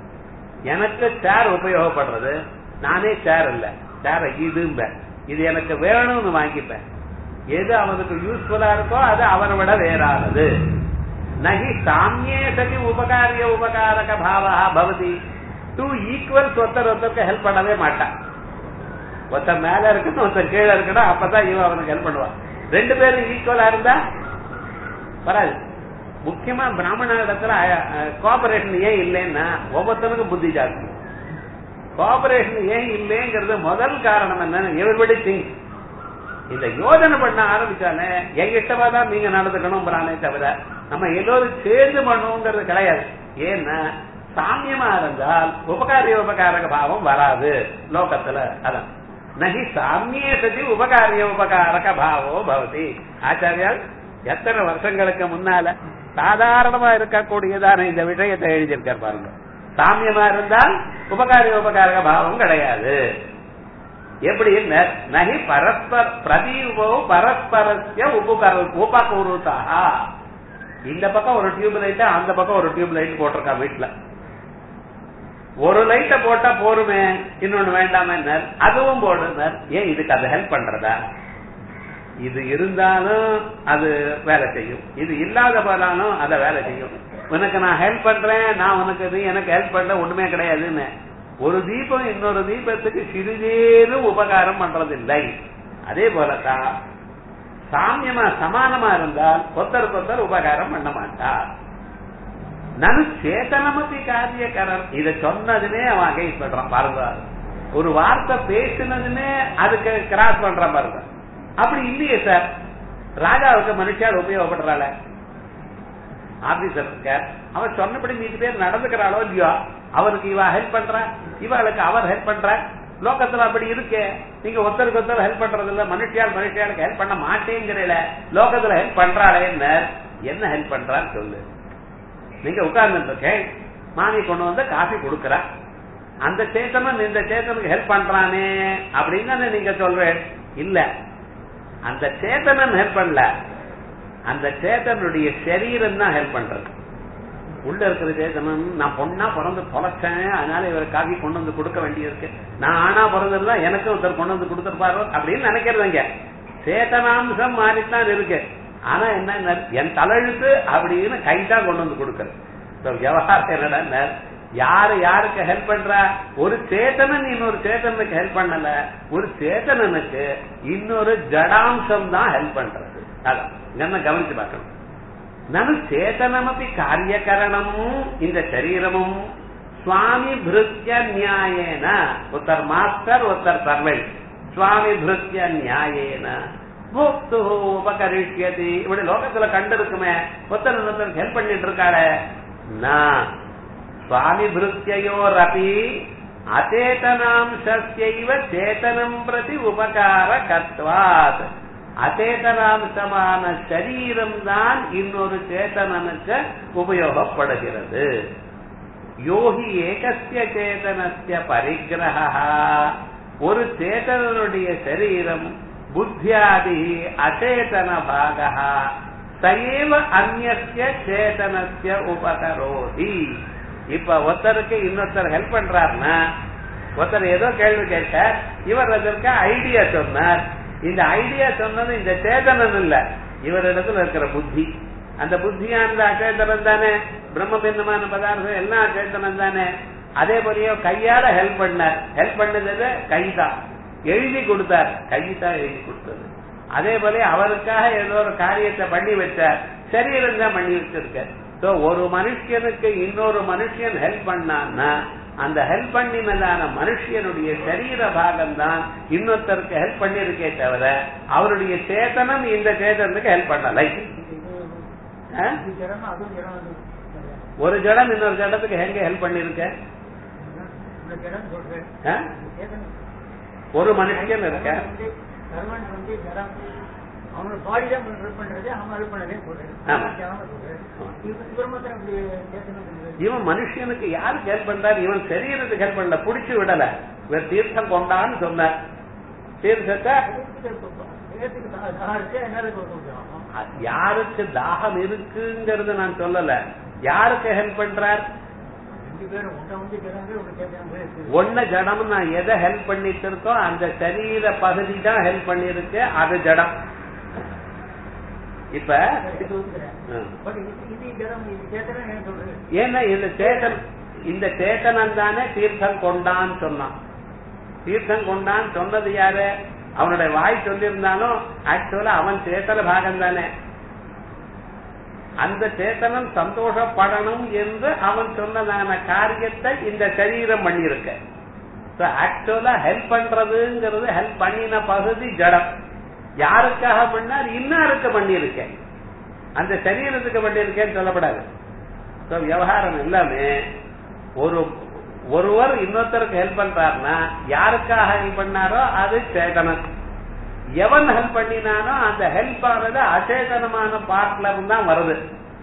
எனக்கு சேர் உபயோகப்படுறது நானே சேர் இல்ல சேர இதும்ப இது எனக்கு வேணும்னு வாங்கிப்பேன் எது அவனுக்கு யூஸ்ஃபுல்லா இருக்கோ அது அவனை விட வேறானது நகி சாமியே சதி உபகாரிய உபகாரக பாவா பவதி டூ ஈக்குவல்ஸ் ஒருத்தர் ஒருத்தருக்கு ஹெல்ப் பண்ணவே மாட்டான் ஒருத்தன் மேல இருக்கணும் ஒருத்தன் கீழே இருக்கணும் அப்பதான் இவன் அவனுக்கு ஹெல்ப் பண்ணுவான் ரெண்டு பேரும் ஈக்குவலா இருந்தா வராது முக்கியமா பிராமண இடத்துல கோஆபரேஷன் ஏன் இல்லைன்னா ஒவ்வொருத்தனுக்கும் புத்தி ஜாஸ்தி கோஆபரேஷன் ஏன் இல்லைங்கிறது முதல் காரணம் என்ன எவரிபடி திங்க் இந்த யோஜனை பண்ண ஆரம்பிச்சாலே எங்க இஷ்டமா தான் நீங்க நடந்துக்கணும்ன்றானே தவிர நம்ம எல்லோரும் சேர்ந்து பண்ணுவோங்கிறது கிடையாது ஏன்னா சாமியமா இருந்தால் உபகாரிய உபகாரக பாவம் வராது லோகத்துல அதான் நகி சாமியே சதி உபகாரிய உபகாரக பாவோ பவதி ஆச்சாரியால் எத்தனை வருஷங்களுக்கு முன்னால சாதாரணமா இருக்கக்கூடியதான இந்த விஷயத்தை எழுதியிருக்கார் பாருங்க சாமியமா இருந்தால் உபகாரிய உபகாரக பாவம் கிடையாது எப்படி நகி பரஸ்பர பிரதீபோ பரஸ்பரஸ்ய உபகர உபகூருதா இந்த பக்கம் ஒரு டியூப் லைட் அந்த பக்கம் ஒரு டியூப் லைட் போட்டிருக்கா வீட்டுல ஒரு லைட்ட போட்டா போருமே இன்னொன்னு வேண்டாமே அதுவும் போடுனர் ஏன் இதுக்கு அது ஹெல்ப் பண்றதா இது இருந்தாலும் அது வேலை செய்யும் இது இல்லாத போனாலும் அதை வேலை செய்யும் உனக்கு நான் ஹெல்ப் பண்றேன் நான் உனக்கு நீ எனக்கு ஹெல்ப் பண்ற ஒண்ணுமே கிடையாதுன்னு ஒரு தீபம் இன்னொரு தீபத்துக்கு சிறிதேனும் உபகாரம் பண்றது இல்லை அதே போலதான் சாமியமா சமானமா இருந்தால் ஒருத்தருக்கு ஒருத்தர் உபகாரம் பண்ண மாட்டார் நனு சேதனமதி காரியக்காரன் இத சொன்னதுமே அவன் அகைஸ் பண்றான் பாருங்க ஒரு வார்த்தை பேசினதுமே அதுக்கு கிராஸ் பண்றான் பாருங்க அப்படி இல்லையே சார் ராஜாவுக்கு மனுஷால் உபயோகப்படுறாள் ஆபீசர் இருக்கார் அவர் சொன்னபடி மீதி பேர் நடந்துக்கிறாளோ இல்லையோ அவருக்கு இவ ஹெல்ப் பண்ற இவளுக்கு அவர் ஹெல்ப் பண்ற லோகத்துல அப்படி இருக்கே நீங்க ஒருத்தருக்கு ஒருத்தர் ஹெல்ப் பண்றது இல்ல மனுஷியால் மனுஷியாளுக்கு ஹெல்ப் பண்ண மாட்டேங்கிறீல லோகத்துல ஹெல்ப் பண்றாளே என்ன ஹெல்ப் பண்றான்னு சொல்லு நீங்க உட்கார்ந்து இருக்கேன் மாமி கொண்டு வந்து காஃபி கொடுக்கற அந்த சேத்தனன் இந்த சேத்தனுக்கு ஹெல்ப் பண்றானே அப்படின்னு தானே நீங்க சொல்றேன் இல்ல அந்த சேத்தனன் ஹெல்ப் பண்ணல அந்த சேத்தனுடைய சரீரம் தான் ஹெல்ப் பண்றது உள்ள இருக்கிற சேத்தனன் நான் பொண்ணா பிறந்து தொலைச்சேன் அதனால இவர் காஃபி கொண்டு வந்து கொடுக்க வேண்டியிருக்கு நான் ஆனா பிறந்ததுல எனக்கு ஒருத்தர் கொண்டு வந்து கொடுத்துருப்பாரு அப்படின்னு நினைக்கிறதுங்க சேத்தனாம்சம் மாறித்தான் இருக்கு ஆனா என்ன என் தலையெழுத்து அப்படின்னு கைதான் கொண்டு வந்து கொடுக்கறது விவகாரம் என்னடா யாரு யாருக்கு ஹெல்ப் பண்றா ஒரு சேத்தனன் இன்னொரு சேத்தனுக்கு ஹெல்ப் பண்ணல ஒரு சேத்தனனுக்கு இன்னொரு ஜடாம்சம் தான் ஹெல்ப் பண்றது அதான் என்ன கவனிச்சு பார்க்கணும் நனு சேத்தனமப்பி காரியகரணம் இந்த சரீரமும் சுவாமி பிருத்திய நியாயேன ஒருத்தர் மாஸ்டர் ஒருத்தர் சர்வெண்ட் சுவாமி பிருத்திய நியாயேன போக்து உபகரிஷ்யதி இப்படி லோகத்துல கண்டு இருக்குமே ஒருத்தர் ஒருத்தருக்கு ஹெல்ப் பண்ணிட்டு இருக்காளே நான் சுவாமி பிருத்தியோரபி அச்சேதனாம்சைவ சேத்தனம் பிரதி உபகார கத்வாத் அச்சேதனாம்சமான சரீரம் தான் இன்னொரு சேத்தனனுக்கு உபயோகப்படுகிறது யோகி ஏகஸ்ய சேதனஸ்ய பரிகிரக ஒரு சேதனனுடைய சரீரம் புத்தியாதி அச்சேதன பாக சயேவ அந்நிய சேதனஸ்ய உபகரோதி இப்ப ஒருத்தருக்கு இன்னொருத்தர் ஹெல்ப் பண்றாருன்னா ஒருத்தர் ஏதோ கேள்வி கேட்ட இவர் அதற்கு ஐடியா சொன்னார் இந்த ஐடியா சொன்னது இந்த சேதனம் இல்ல இவரிடத்துல இருக்கிற புத்தி அந்த புத்தியானது அச்சேதனம் தானே பிரம்மபின்னமான பதார்த்தம் எல்லாம் அச்சேதனம் தானே அதே போலயோ கையால ஹெல்ப் பண்ணார் ஹெல்ப் பண்ணது கை தான் எழுதி கொடுத்தார் கை தான் எழுதி கொடுத்தது அதே போல அவருக்காக ஏதோ ஒரு காரியத்தை பண்ணி வச்சார் சரீரம் தான் பண்ணி வச்சிருக்க சோ ஒரு மனுஷனுக்கு இன்னொரு மனுஷன் ஹெல்ப் பண்ணான்னா அந்த ஹெல்ப் பண்ணினதான மனுஷனுடைய சரீர பாகம் தான் இன்னொருத்தருக்கு ஹெல்ப் பண்ணிருக்கே தவிர அவருடைய சேத்தனம் இந்த சேத்தனுக்கு ஹெல்ப் பண்ணலை ஆ? ஒரு ஜடம் இன்னொரு ஜடத்துக்கு எங்க ஹெல்ப் பண்ணிருக்க ஆ? ஒரு மனுஷன் இருக்க அவனோட பாடி தான் ஹெல்ப் பண்றது அவன் ஹெல்ப் பண்ணதே ஆமா. சொல்றேன் இவர் மாத்திரம் இப்படி கேட்கணும் இவன் மனுஷனுக்கு யாருக்கு ஹெல்ப் பண்றாரு இவன் சரீரத்துக்கு ஹெல்ப் பண்ணல புடிச்சு விடல இவர் தீர்த்தம் கொண்டான்னு சொன்னார் தீர்த்தத்தை அது யாருக்கு தாகம் இருக்குங்கிறது நான் சொல்லல யாருக்கு ஹெல்ப் பண்றார் ஒன்ன ஜடம் நான் எதை ஹெல்ப் பண்ணிட்டு இருக்கோ அந்த சரீர பகுதி தான் ஹெல்ப் பண்ணிருக்கு அது ஜடம் இப்ப ம். ஏன்னா இந்த சேத்தன் இந்த சேத்தனன் தானே தீர்த்தம் கொண்டான்னு சொன்னான் தீர்த்தம் கொண்டான்னு சொன்னது யாரு அவனுடைய வாய் சொல்லியிருந்தாலும் ஆக்சுவலா அவன் சேத்தன பாகம் தானே அந்த சேத்தனம் சந்தோஷப்படணும் என்று அவன் சொன்னதான காரியத்தை இந்த சரீரம் பண்ணியிருக்க ஆக்சுவலா ஹெல்ப் பண்றதுங்கிறது ஹெல்ப் பண்ணின பகுதி ஜடம் யாருக்காக பண்ணார் இன்னாருக்கு பண்ணியிருக்கேன் அந்த சரீரத்துக்கு பண்ணியிருக்கேன்னு சொல்லப்படாது So, விவகாரம் எல்லாமே ஒரு ஒருவர் இன்னொருத்தருக்கு ஹெல்ப் பண்றாருன்னா யாருக்காக ஹெல்ப் பண்ணாரோ அது சேதனம் எவன் ஹெல்ப் பண்ணினானோ அந்த ஹெல்ப் ஆனது அச்சேதனமான பார்ட்ல இருந்து தான் வருது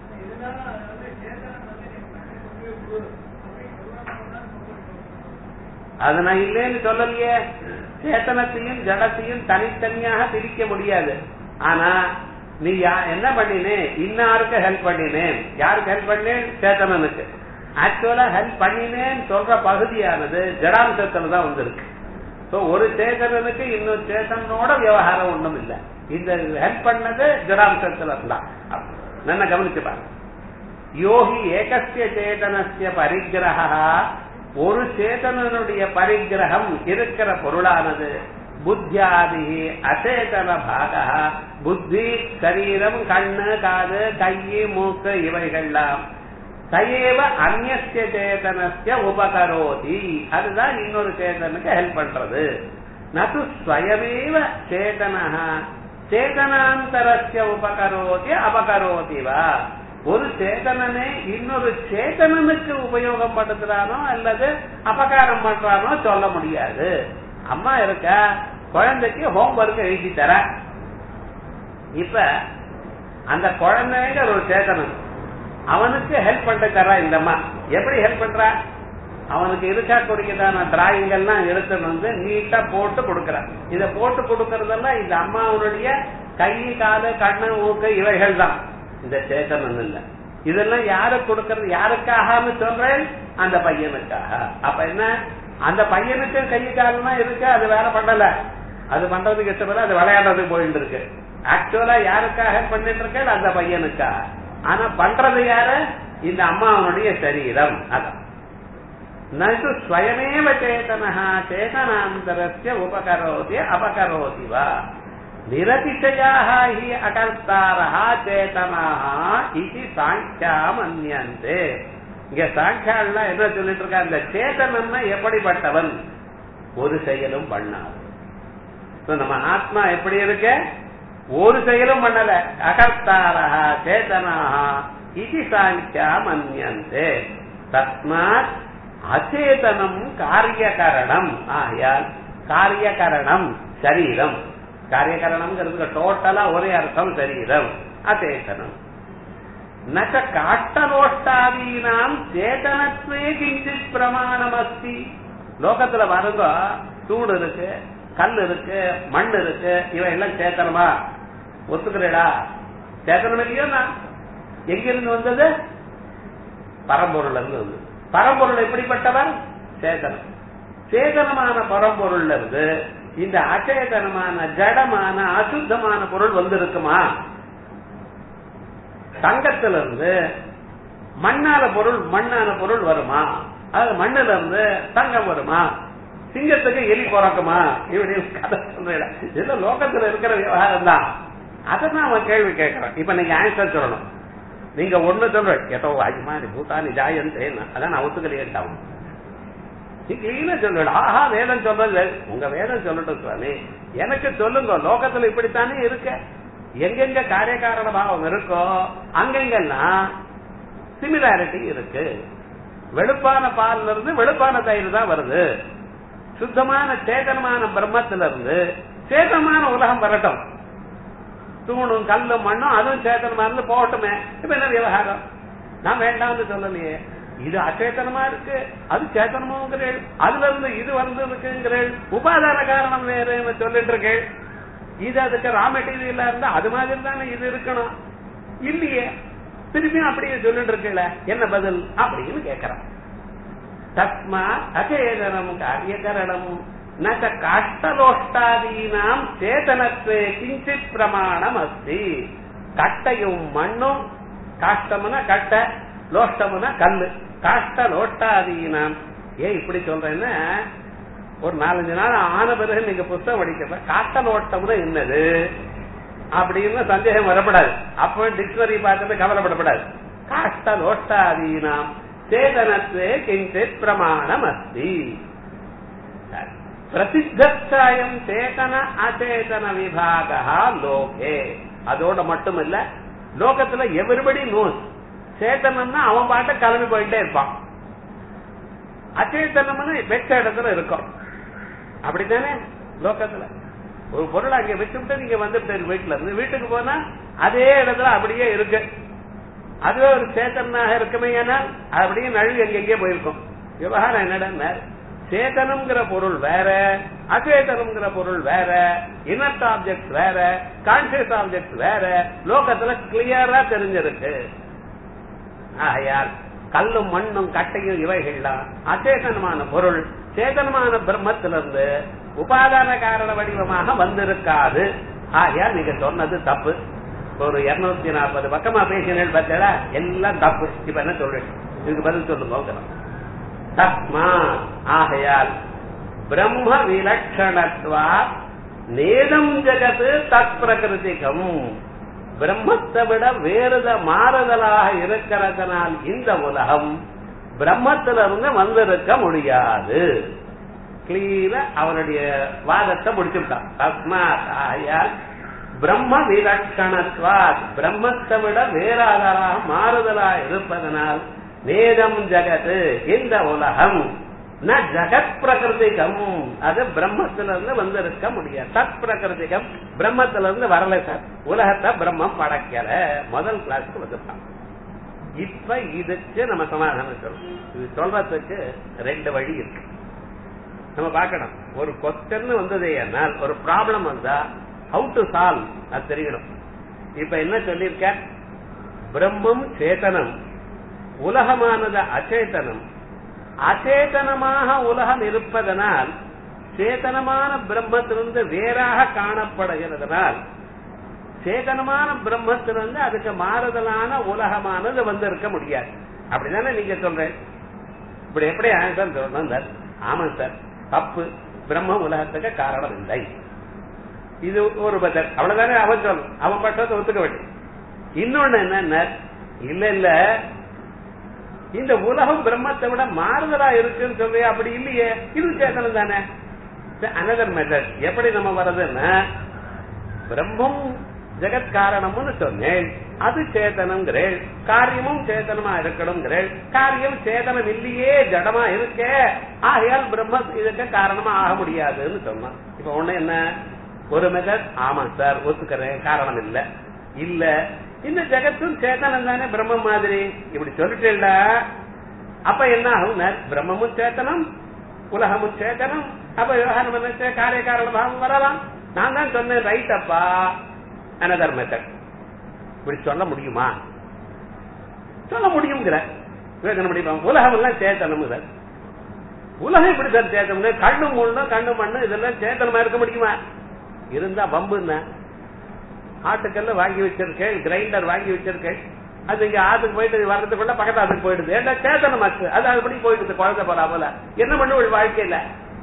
அது நான் இல்லைன்னு சொல்லலையே சேத்தனத்தையும் ஜடத்தையும் தனித்தனியாக பிரிக்க முடியாது ஆனா நீ யா- என்ன பண்ணினே இன்னாருக்கு ஹெல்ப் பண்ணினேன் யாருக்கு ஹெல்ப் பண்ணேன் சேத்தனனுக்கு ஆக்சுவலா ஹெல்ப் பண்ணினேன்னு சொல்ற பகுதியானது ஜடாம்சத்துல தான் வந்திருக்கு சோ ஒரு சேதனனுக்கு இன்னொரு சேதனோட விவகாரம் ஒண்ணும் இல்ல இந்த ஹெல்ப் பண்ணது ஜடாம்சத்துல தான் நல்ல கவனிச்சு பாருங்க யோகி ஏகஸ்ய சேதனஸ்ய பரிகிரக ஒரு சேதனனுடைய பரிகிரகம் இருக்கிற பொருளானது புத்தியாதி அச்சேதன பாக புத்தி சரீரம் கண்ணு காது கை மூக்கு இவைகள்லாம் சயேவ அந்நிய சேதனஸ்ய உபகரோதி அதுதான் இன்னொரு சேதனுக்கு ஹெல்ப் பண்றது நது ஸ்வயமேவ சேதனா சேதனாந்தரஸ்ய உபகரோதி அபகரோதி வா ஒரு சேதனனே இன்னொரு சேதனனுக்கு உபயோகப்படுத்துறானோ அல்லது அபகாரம் பண்றானோ சொல்ல முடியாது அம்மா இருக்க குழந்தைக்கு ஹோம்ஒர்க் எழுதி தர இப்ப அந்த குழந்தைங்கிற ஒரு சேதனன் அவனுக்கு ஹெல்ப் பண்ண தரா இந்த அம்மா எப்படி ஹெல்ப் பண்றா அவனுக்கு இருக்கக்கூடியதான டிராயிங் எல்லாம் எடுத்து வந்து நீட்டா போட்டு கொடுக்கறான் இத போட்டு கொடுக்கறதெல்லாம் இந்த அம்மாவுடைய கை காலு கண்ணு ஊக்கு இவைகள் தான் இந்த சேத்தனன் இல்ல இதெல்லாம் யாருக்கு கொடுக்கறது யாருக்காகன்னு சொல்றேன் அந்த பையனுக்காக அப்ப என்ன அந்த பையனுக்கு கை காலெல்லாம் இருக்கு அது வேற பண்ணல அது பண்றதுக்கு இஷ்டப்பட அது விளையாடுறதுக்கு போயிட்டு இருக்கு ஆக்சுவலா யாருக்காக பண்ணிட்டு இருக்க அந்த பையனுக்காக ஆனா பண்றது யாரு இந்த அம்மாவனுடைய சரீரம் அதான் நது ஸ்வயமேவ சேதனः சேதனாந்தரஸ்ய உபகரோதி அபகரோதி வா நிரதிசயாः हि அகர்த்தாரः சேதனாः இது சாங்கியா மன்யந்தே இங்க சாங்கியாலாம் என்ன சொல்லிட்டு இருக்கா இந்த சேதனம்னா எப்படிப்பட்டவன் ஒரு செயலும் பண்ணாது So, நம்ம ஆத்மா எப்படி இருக்கு ஒரு செயலும் பண்ணல அகர்த்தாரः சேதனாः இது சாங்கியா மன்யந்தே தஸ்மாத் அச்சேதனம் காரியகரணம் ஆகையால் காரியகரணம் சரீரம் காரியகரணம்ங்கிறதுக்கு டோட்டலா ஒரே அர்த்தம் சரீரம் அச்சேதனம் நச்ச காட்டலோஷ்டாதீனாம் சேதனத்வே கிஞ்சித் பிரமாணம் அஸ்தி லோகத்துல பாருங்க தூண் இருக்கு கல் இருக்கு மண் இருக்கு இவன் எல்லாம் சேத்தனமா ஒத்துக்கிறேடா சேத்தனம் இல்லையோண்ணா எங்கிருந்து வந்தது பரம்பொருள் இருந்து வந்தது பரம்பொருள் எப்படிப்பட்டவர் சேதனம் சேதனமான பரம்பொருள்ல இருந்து இந்த அச்சேதனமான ஜடமான அசுத்தமான பொருள் வந்திருக்குமா தங்கத்துல இருந்து மண்ணான பொருள் மண்ணான பொருள் வருமா அது மண்ணுல இருந்து தங்கம் வருமா சிங்கத்துக்கு எலி பிறக்குமா இப்படி கதை சொல்றேன் இதெல்லாம் லோகத்துல இருக்கிற விவகாரம் தான் அதை நான் அவன் கேள்வி கேட்கிறேன் இப்ப நீங்க ஆன்சர் சொல்லணும் நீங்க ஒண்ணு சொல்ற எதோ வாஜ்மானி பூட்டானி ஜாயந்தேன்னு அதான் நான் ஒத்துக்கலையேட்டாவும் நீ கிளீனா சொல்லுவேன் ஆஹா வேதம் சொல்றது வே- உங்க வேதம் சொல்லட்டும் சுவாமி எனக்கு சொல்லுங்க லோகத்துல இப்படித்தானே இருக்க எங்கெங்க காரியகாரண பாவம் இருக்கோ அங்கெங்கெல்லாம் சிமிலாரிட்டி இருக்கு வெளுப்பான பால்ல இருந்து வெளுப்பான தயிர் தான் வருது சுத்தமான சேதனமான பிரம்மத்துல இருந்து சேதனமான உலகம் வரட்டும் தூணும் கல்லும் மண்ணும் அதுவும் சேத்தனமா இருந்து போகட்டுமே இப்ப என்ன விவகாரம் நான் வேண்டாம்னு சொல்லலையே இது அச்சேத்தனமா இருக்கு அது சேத்தனமுங்கிறேள் அதுல இருந்து இது வந்து இருக்குங்கிறேள் உபாதான காரணம் வேறுன்னு சொல்லிட்டு இருக்கேள் இது அதுக்கு ரா மெட்டீரியலா இருந்தா அது மாதிரி தானே இது இருக்கணும் இல்லையே திரும்பியும் அப்படியே சொல்லிட்டு இருக்கல என்ன பதில் அப்படின்னு கேக்குறான் தஸ்மா அச்சேதனம் காரியகரணம் ந காஷ்டலோஷ்டாதீனாம் சேதனத்வே கிஞ்சித் பிரமாணம் அஸ்தி கட்டையும் மண்ணும் காஷ்டம்னா கட்டை லோஷ்டம்னா கல்லு காஷ்ட லோஷ்டாதீனாம் ஏன் இப்படி சொல்றேன்னா ஒரு நாலஞ்சு நாள் ஆன பிறகு நீங்க புத்தகம் படிக்கிறப்ப காஷ்ட லோட்டம்னா என்னது அப்படின்னு சந்தேகம் வரப்படாது அப்ப டிக்ஷனரி பார்த்துட்டு கவலைப்படப்படாது காஷ்ட லோஷ்டாதீனாம் சேதனத்வே கிஞ்சித் பிரமாணம் அஸ்தி பிரசித்தாயம் சேதன அச்சேதன விபாகா லோகே அதோட மட்டும் இல்ல லோகத்துல எவரிபடி நோஸ் சேத்தனம்னா அவன் பாட்ட கிளம்பி போயிட்டே இருப்பான் அச்சேதனம்னு வெச்ச இடத்துல இருக்கும் அப்படித்தானே லோகத்துல ஒரு பொருள் அங்க வச்சுட்டு நீங்க வந்துட்டு வீட்டுல இருந்து வீட்டுக்கு போனா அதே இடத்துல அப்படியே இருக்கு அதுவே ஒரு சேத்தனாக இருக்குமே ஏன்னா அப்படியே நழுவி எங்கெங்கே போயிருக்கும் விவகாரம் என்னடா சேதனம்ங்கிற பொருள் வேற அச்சேதனம்ங்கிற பொருள் வேற இனர்ட் ஆப்ஜெக்ட் வேற கான்சியஸ் ஆப்ஜெக்ட் வேற லோகத்துல கிளியரா தெரிஞ்சிருக்கு ஆகையால் கல்லும் மண்ணும் கட்டையும் இவைகள்லாம் அச்சேதனமான பொருள் சேதனமான பிரம்மத்திலிருந்து உபாதான காரண வடிவமாக வந்திருக்காது ஆகையால் நீங்க சொன்னது தப்பு ஒரு இருநூத்தி நாற்பது பக்கமா பேசினேன் பார்த்தா எல்லாம் தப்பு இப்ப என்ன சொல்றேன் இதுக்கு பதில் சொல்லுங்க தஸ்மா ஆகையால் பிரம்ம விலட்சணத்வா நேதம் ஜெகத்து தத் பிரகிருதிகம் பிரம்மத்தை விட வேறுத மாறுதலாக இருக்கிறதுனால் இந்த உலகம் பிரம்மத்திலிருந்து வந்திருக்க முடியாது கிளீர அவனுடைய வாதத்தை முடிச்சுட்டான் தஸ்மாத் ஆகையால் பிரம்ம விலட்சணத்வாத் பிரம்மத்தை விட வேறாதலாக மாறுதலாக இருப்பதனால் நேதம் ஜகத்து இந்த உலகம் ந ஜகத் பிரகிருதிகம் அது பிரம்மத்திலிருந்து வந்து இருக்க முடியாது தத் பிரகிருதிகம் பிரம்மத்திலிருந்து வரல சார் உலகத்தை பிரம்மம் படைக்கல முதல் கிளாஸ்க்கு வந்துட்டான் இப்ப இதுக்கு நம்ம சமாதானம் சொல்லணும் இது சொல்றதுக்கு ரெண்டு வழி இருக்கு நம்ம பார்க்கணும் ஒரு கொஸ்டன் வந்தது ஏன்னால் ஒரு ப்ராப்ளம் வந்தா ஹவு டு சால்வ் அது தெரியணும் இப்ப என்ன சொல்லியிருக்க பிரம்மம் சேதனம் உலகமானது அச்சேதனம் அச்சேதனமாக உலகம் இருப்பதனால் சேதனமான பிரம்மத்திலிருந்து வேறாக காணப்படுகிறதுனால் சேதனமான பிரம்மத்திலிருந்து அதுக்கு மாறுதலான உலகமானது வந்து இருக்க முடியாது அப்படிதானே நீங்க சொல்றேன் இப்படி எப்படி ஆன்சர் சொல்லணும் சார் ஆமாம் சார் தப்பு பிரம்ம உலகத்துக்கு காரணம் இல்லை இது ஒரு பதர் அவ்வளவுதானே அவன் சொல்லணும் அவன் பட்டத்தை ஒத்துக்க வேண்டும் இன்னொன்னு என்ன இல்ல இல்ல இந்த உலகம் பிரம்மத்தை விட மாறுதலா இருக்குன்னு சொல்றியா அப்படி இல்லையே இது சேதனம் தானே அனதர் மெத்தட் எப்படி நம்ம வர்றதுன்னா பிரம்மம் ஜெகத் காரணம்னு சொன்னேன் அது சேதனங்கிறேன் காரியமும் சேதனமா இருக்கணுங்கிறேன் காரியம் சேதனம் இல்லையே ஜடமா இருக்கே ஆகையால் பிரம்ம இதுக்கு காரணமா ஆக முடியாதுன்னு சொன்னான் இப்ப ஒண்ணு என்ன ஒரு மெத்தட் ஆமா சார் ஒத்துக்கிறேன் காரணம் இல்ல இல்ல இந்த ஜெகத்தும் சேத்தனம் தானே பிரம்மம் மாதிரி இப்படி சொல்லிட்டேல்ல அப்ப என்ன ஆகும் பிரம்மமும் சேத்தனம் உலகமும் சேத்தனம் அப்ப விவகாரம் என்ன காரிய காரண பாவம் வரலாம் நான் தான் சொன்னேன் ரைட் அப்பா அனதர் மெத்தட் இப்படி சொல்ல முடியுமா சொல்ல முடியுங்கிற விவேகன முடியுமா உலகம் எல்லாம் சேத்தனம் சார் உலகம் இப்படி சார் சேத்தனம் கண்ணு முள்ளும் கண்ணு மண்ணு இதெல்லாம் சேத்தனமா இருக்க முடியுமா இருந்தா வம்பு என்ன ஆட்டுக்கல்ல வாங்கி வச்சிருக்கேன் கிரைண்டர் வாங்கி வச்சிருக்கேன் அது இங்க ஆத்துக்கு போயிட்டு வர்றதுக்குள்ள பக்கத்து ஆத்துக்கு போயிடுது ஏன்னா சேதனமாச்சு அது அதுபடி போயிடுது குழந்தை போறா போல என்ன பண்ணு வாழ்க்கையில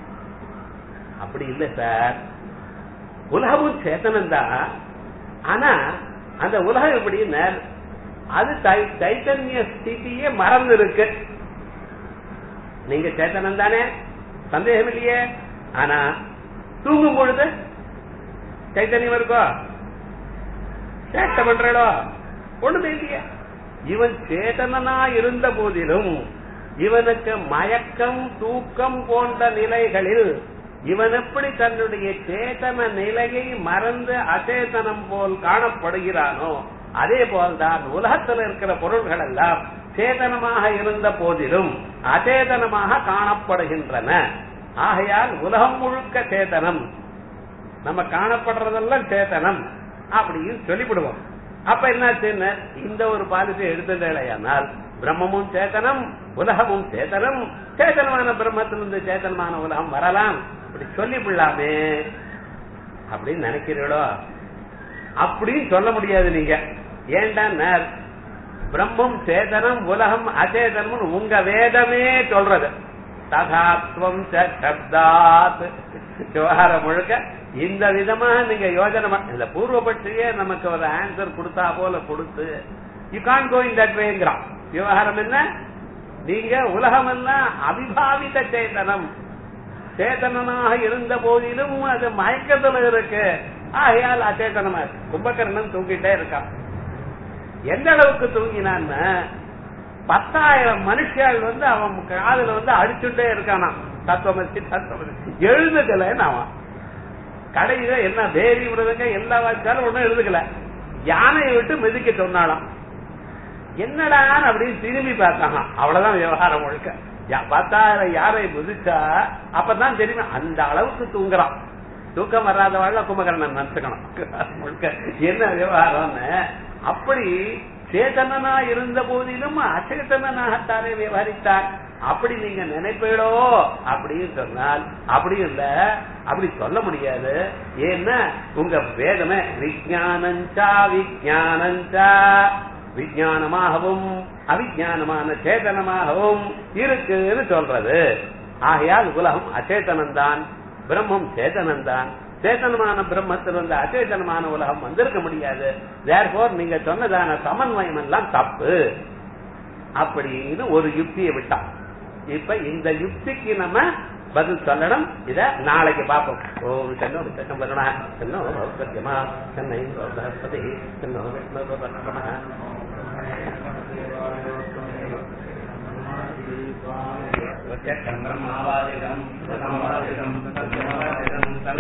அப்படி இல்ல சார் உலகமும் சேத்தனம் தான் ஆனா அந்த உலகம் எப்படின்னு அது சைத்தன்ய ஸ்திதியே மறந்து இருக்கு நீங்க சேத்தனம் தானே சந்தேகம் இல்லையே ஆனா தூங்கும் பொழுது சைத்தன்யம் இருக்கோ சேட்டை பண்றடோ ஒண்ணு இல்லையே இவன் சேதனனா இருந்த போதிலும் இவனுக்கு மயக்கம் தூக்கம் போன்ற நிலைகளில் இவன் எப்படி தன்னுடைய சேதன நிலையை மறந்து அச்சேதனம் போல் காணப்படுகிறானோ அதே போல்தான் உலகத்தில் இருக்கிற பொருள்கள் எல்லாம் சேதனமாக இருந்த போதிலும் அச்சேதனமாக காணப்படுகின்றன ஆகையால் உலகம் முழுக்க சேதனம் நம்ம காணப்படுறதெல்லாம் சேத்தனம் அப்படின்னு சொல்லிவிடுவோம் அப்ப என்னாச்சுன்னு இந்த ஒரு பாலிசி எடுத்ததேலையானால் பிரம்மமும் சேத்தனம் உலகமும் சேத்தனம் சேத்தனமான பிரம்மத்திலிருந்து சேத்தனமான உலகம் வரலாம் அப்படி சொல்லிவிடலாமே அப்படின்னு நினைக்கிறீங்களோ அப்படின்னு சொல்ல முடியாது நீங்க ஏண்டா பிரம்மம் சேதனம் உலகம் அச்சேதனம் உங்க வேதமே சொல்றது ததாத்வம் சப்தாத் விவகாரம் முழுக்க இந்த விதமா நீங்க யோஜனை இந்த பூர்வபட்சியே நமக்கு ஒரு ஆன்சர் கொடுத்தா போல கொடுத்து you can go in that வேங்கிறான் விவகாரம் என்ன நீங்க உலகம் எல்லாம் அபிபாவித சேதனம் சேதனனாக இருந்த போதிலும் அது மயக்கத்துல இருக்கு ஆகையால் அச்சேதனமா இருக்கு கும்பகர்ணன் தூங்கிட்டே இருக்கான் எந்த அளவுக்கு தூங்கினான்னு பத்தாயிரம் மனுஷர்கள் வந்து அவன் காதுல வந்து அடிச்சுட்டே இருக்கானா தத்துவமசி தத்துவமசி எழுதுக்கலன்னு அவன் கடையில என்ன பேரி விடுதுங்க எல்லா வாய்ச்சாலும் ஒண்ணும் எழுதுக்கல யானையை விட்டு மிதிக்க சொன்னாலாம் என்னடா அப்படின்னு திரும்பி பார்த்தாங்க அவ்வளவுதான் விவகாரம் முழுக்க பத்தாயிரம் யாரை மிதிச்சா அப்பதான் தெரியும் அந்த அளவுக்கு தூங்குறான் தூக்கம் வராதவாழ கும்பகரணன் நினைச்சுக்கணும் முழுக்க என்ன விவகாரம்னு அப்படி சேதனனா இருந்த போதிலும் அச்சேதனாகத்தானே விவகரித்தார் அப்படி நீங்க நினைப்பீடோ அப்படின்னு சொன்னால் அப்படி இல்ல அப்படி சொல்ல முடியாது ஏன்னா உங்க வேதமே விஜயானஞ்சா விஜயானஞ்சா விஜயானமாகவும் அவிஜானமான சேதனமாகவும் இருக்குன்னு சொல்றது ஆகையால் உலகம் அச்சேதனம்தான் பிரம்மம் சேதனம்தான் சேதனமான பிரம்மத்திலிருந்து அச்சேதனமான உலகம் வந்திருக்க முடியாது தேர்போர் நீங்க சொன்னதான சமன்வயம் எல்லாம் தப்பு அப்படின்னு ஒரு யுக்தியை விட்டான் இப்ப இந்த யுக்திக்கு நம்ம பதில் சொல்லணும் இத நாளைக்கு பார்ப்போம் ஓம் சென்னோ விசேஷம் வருணா சென்னோ சௌகரியமா சென்னை பகவதி சென்னோ விஷ்ணு சந்திரமாவாதிகம்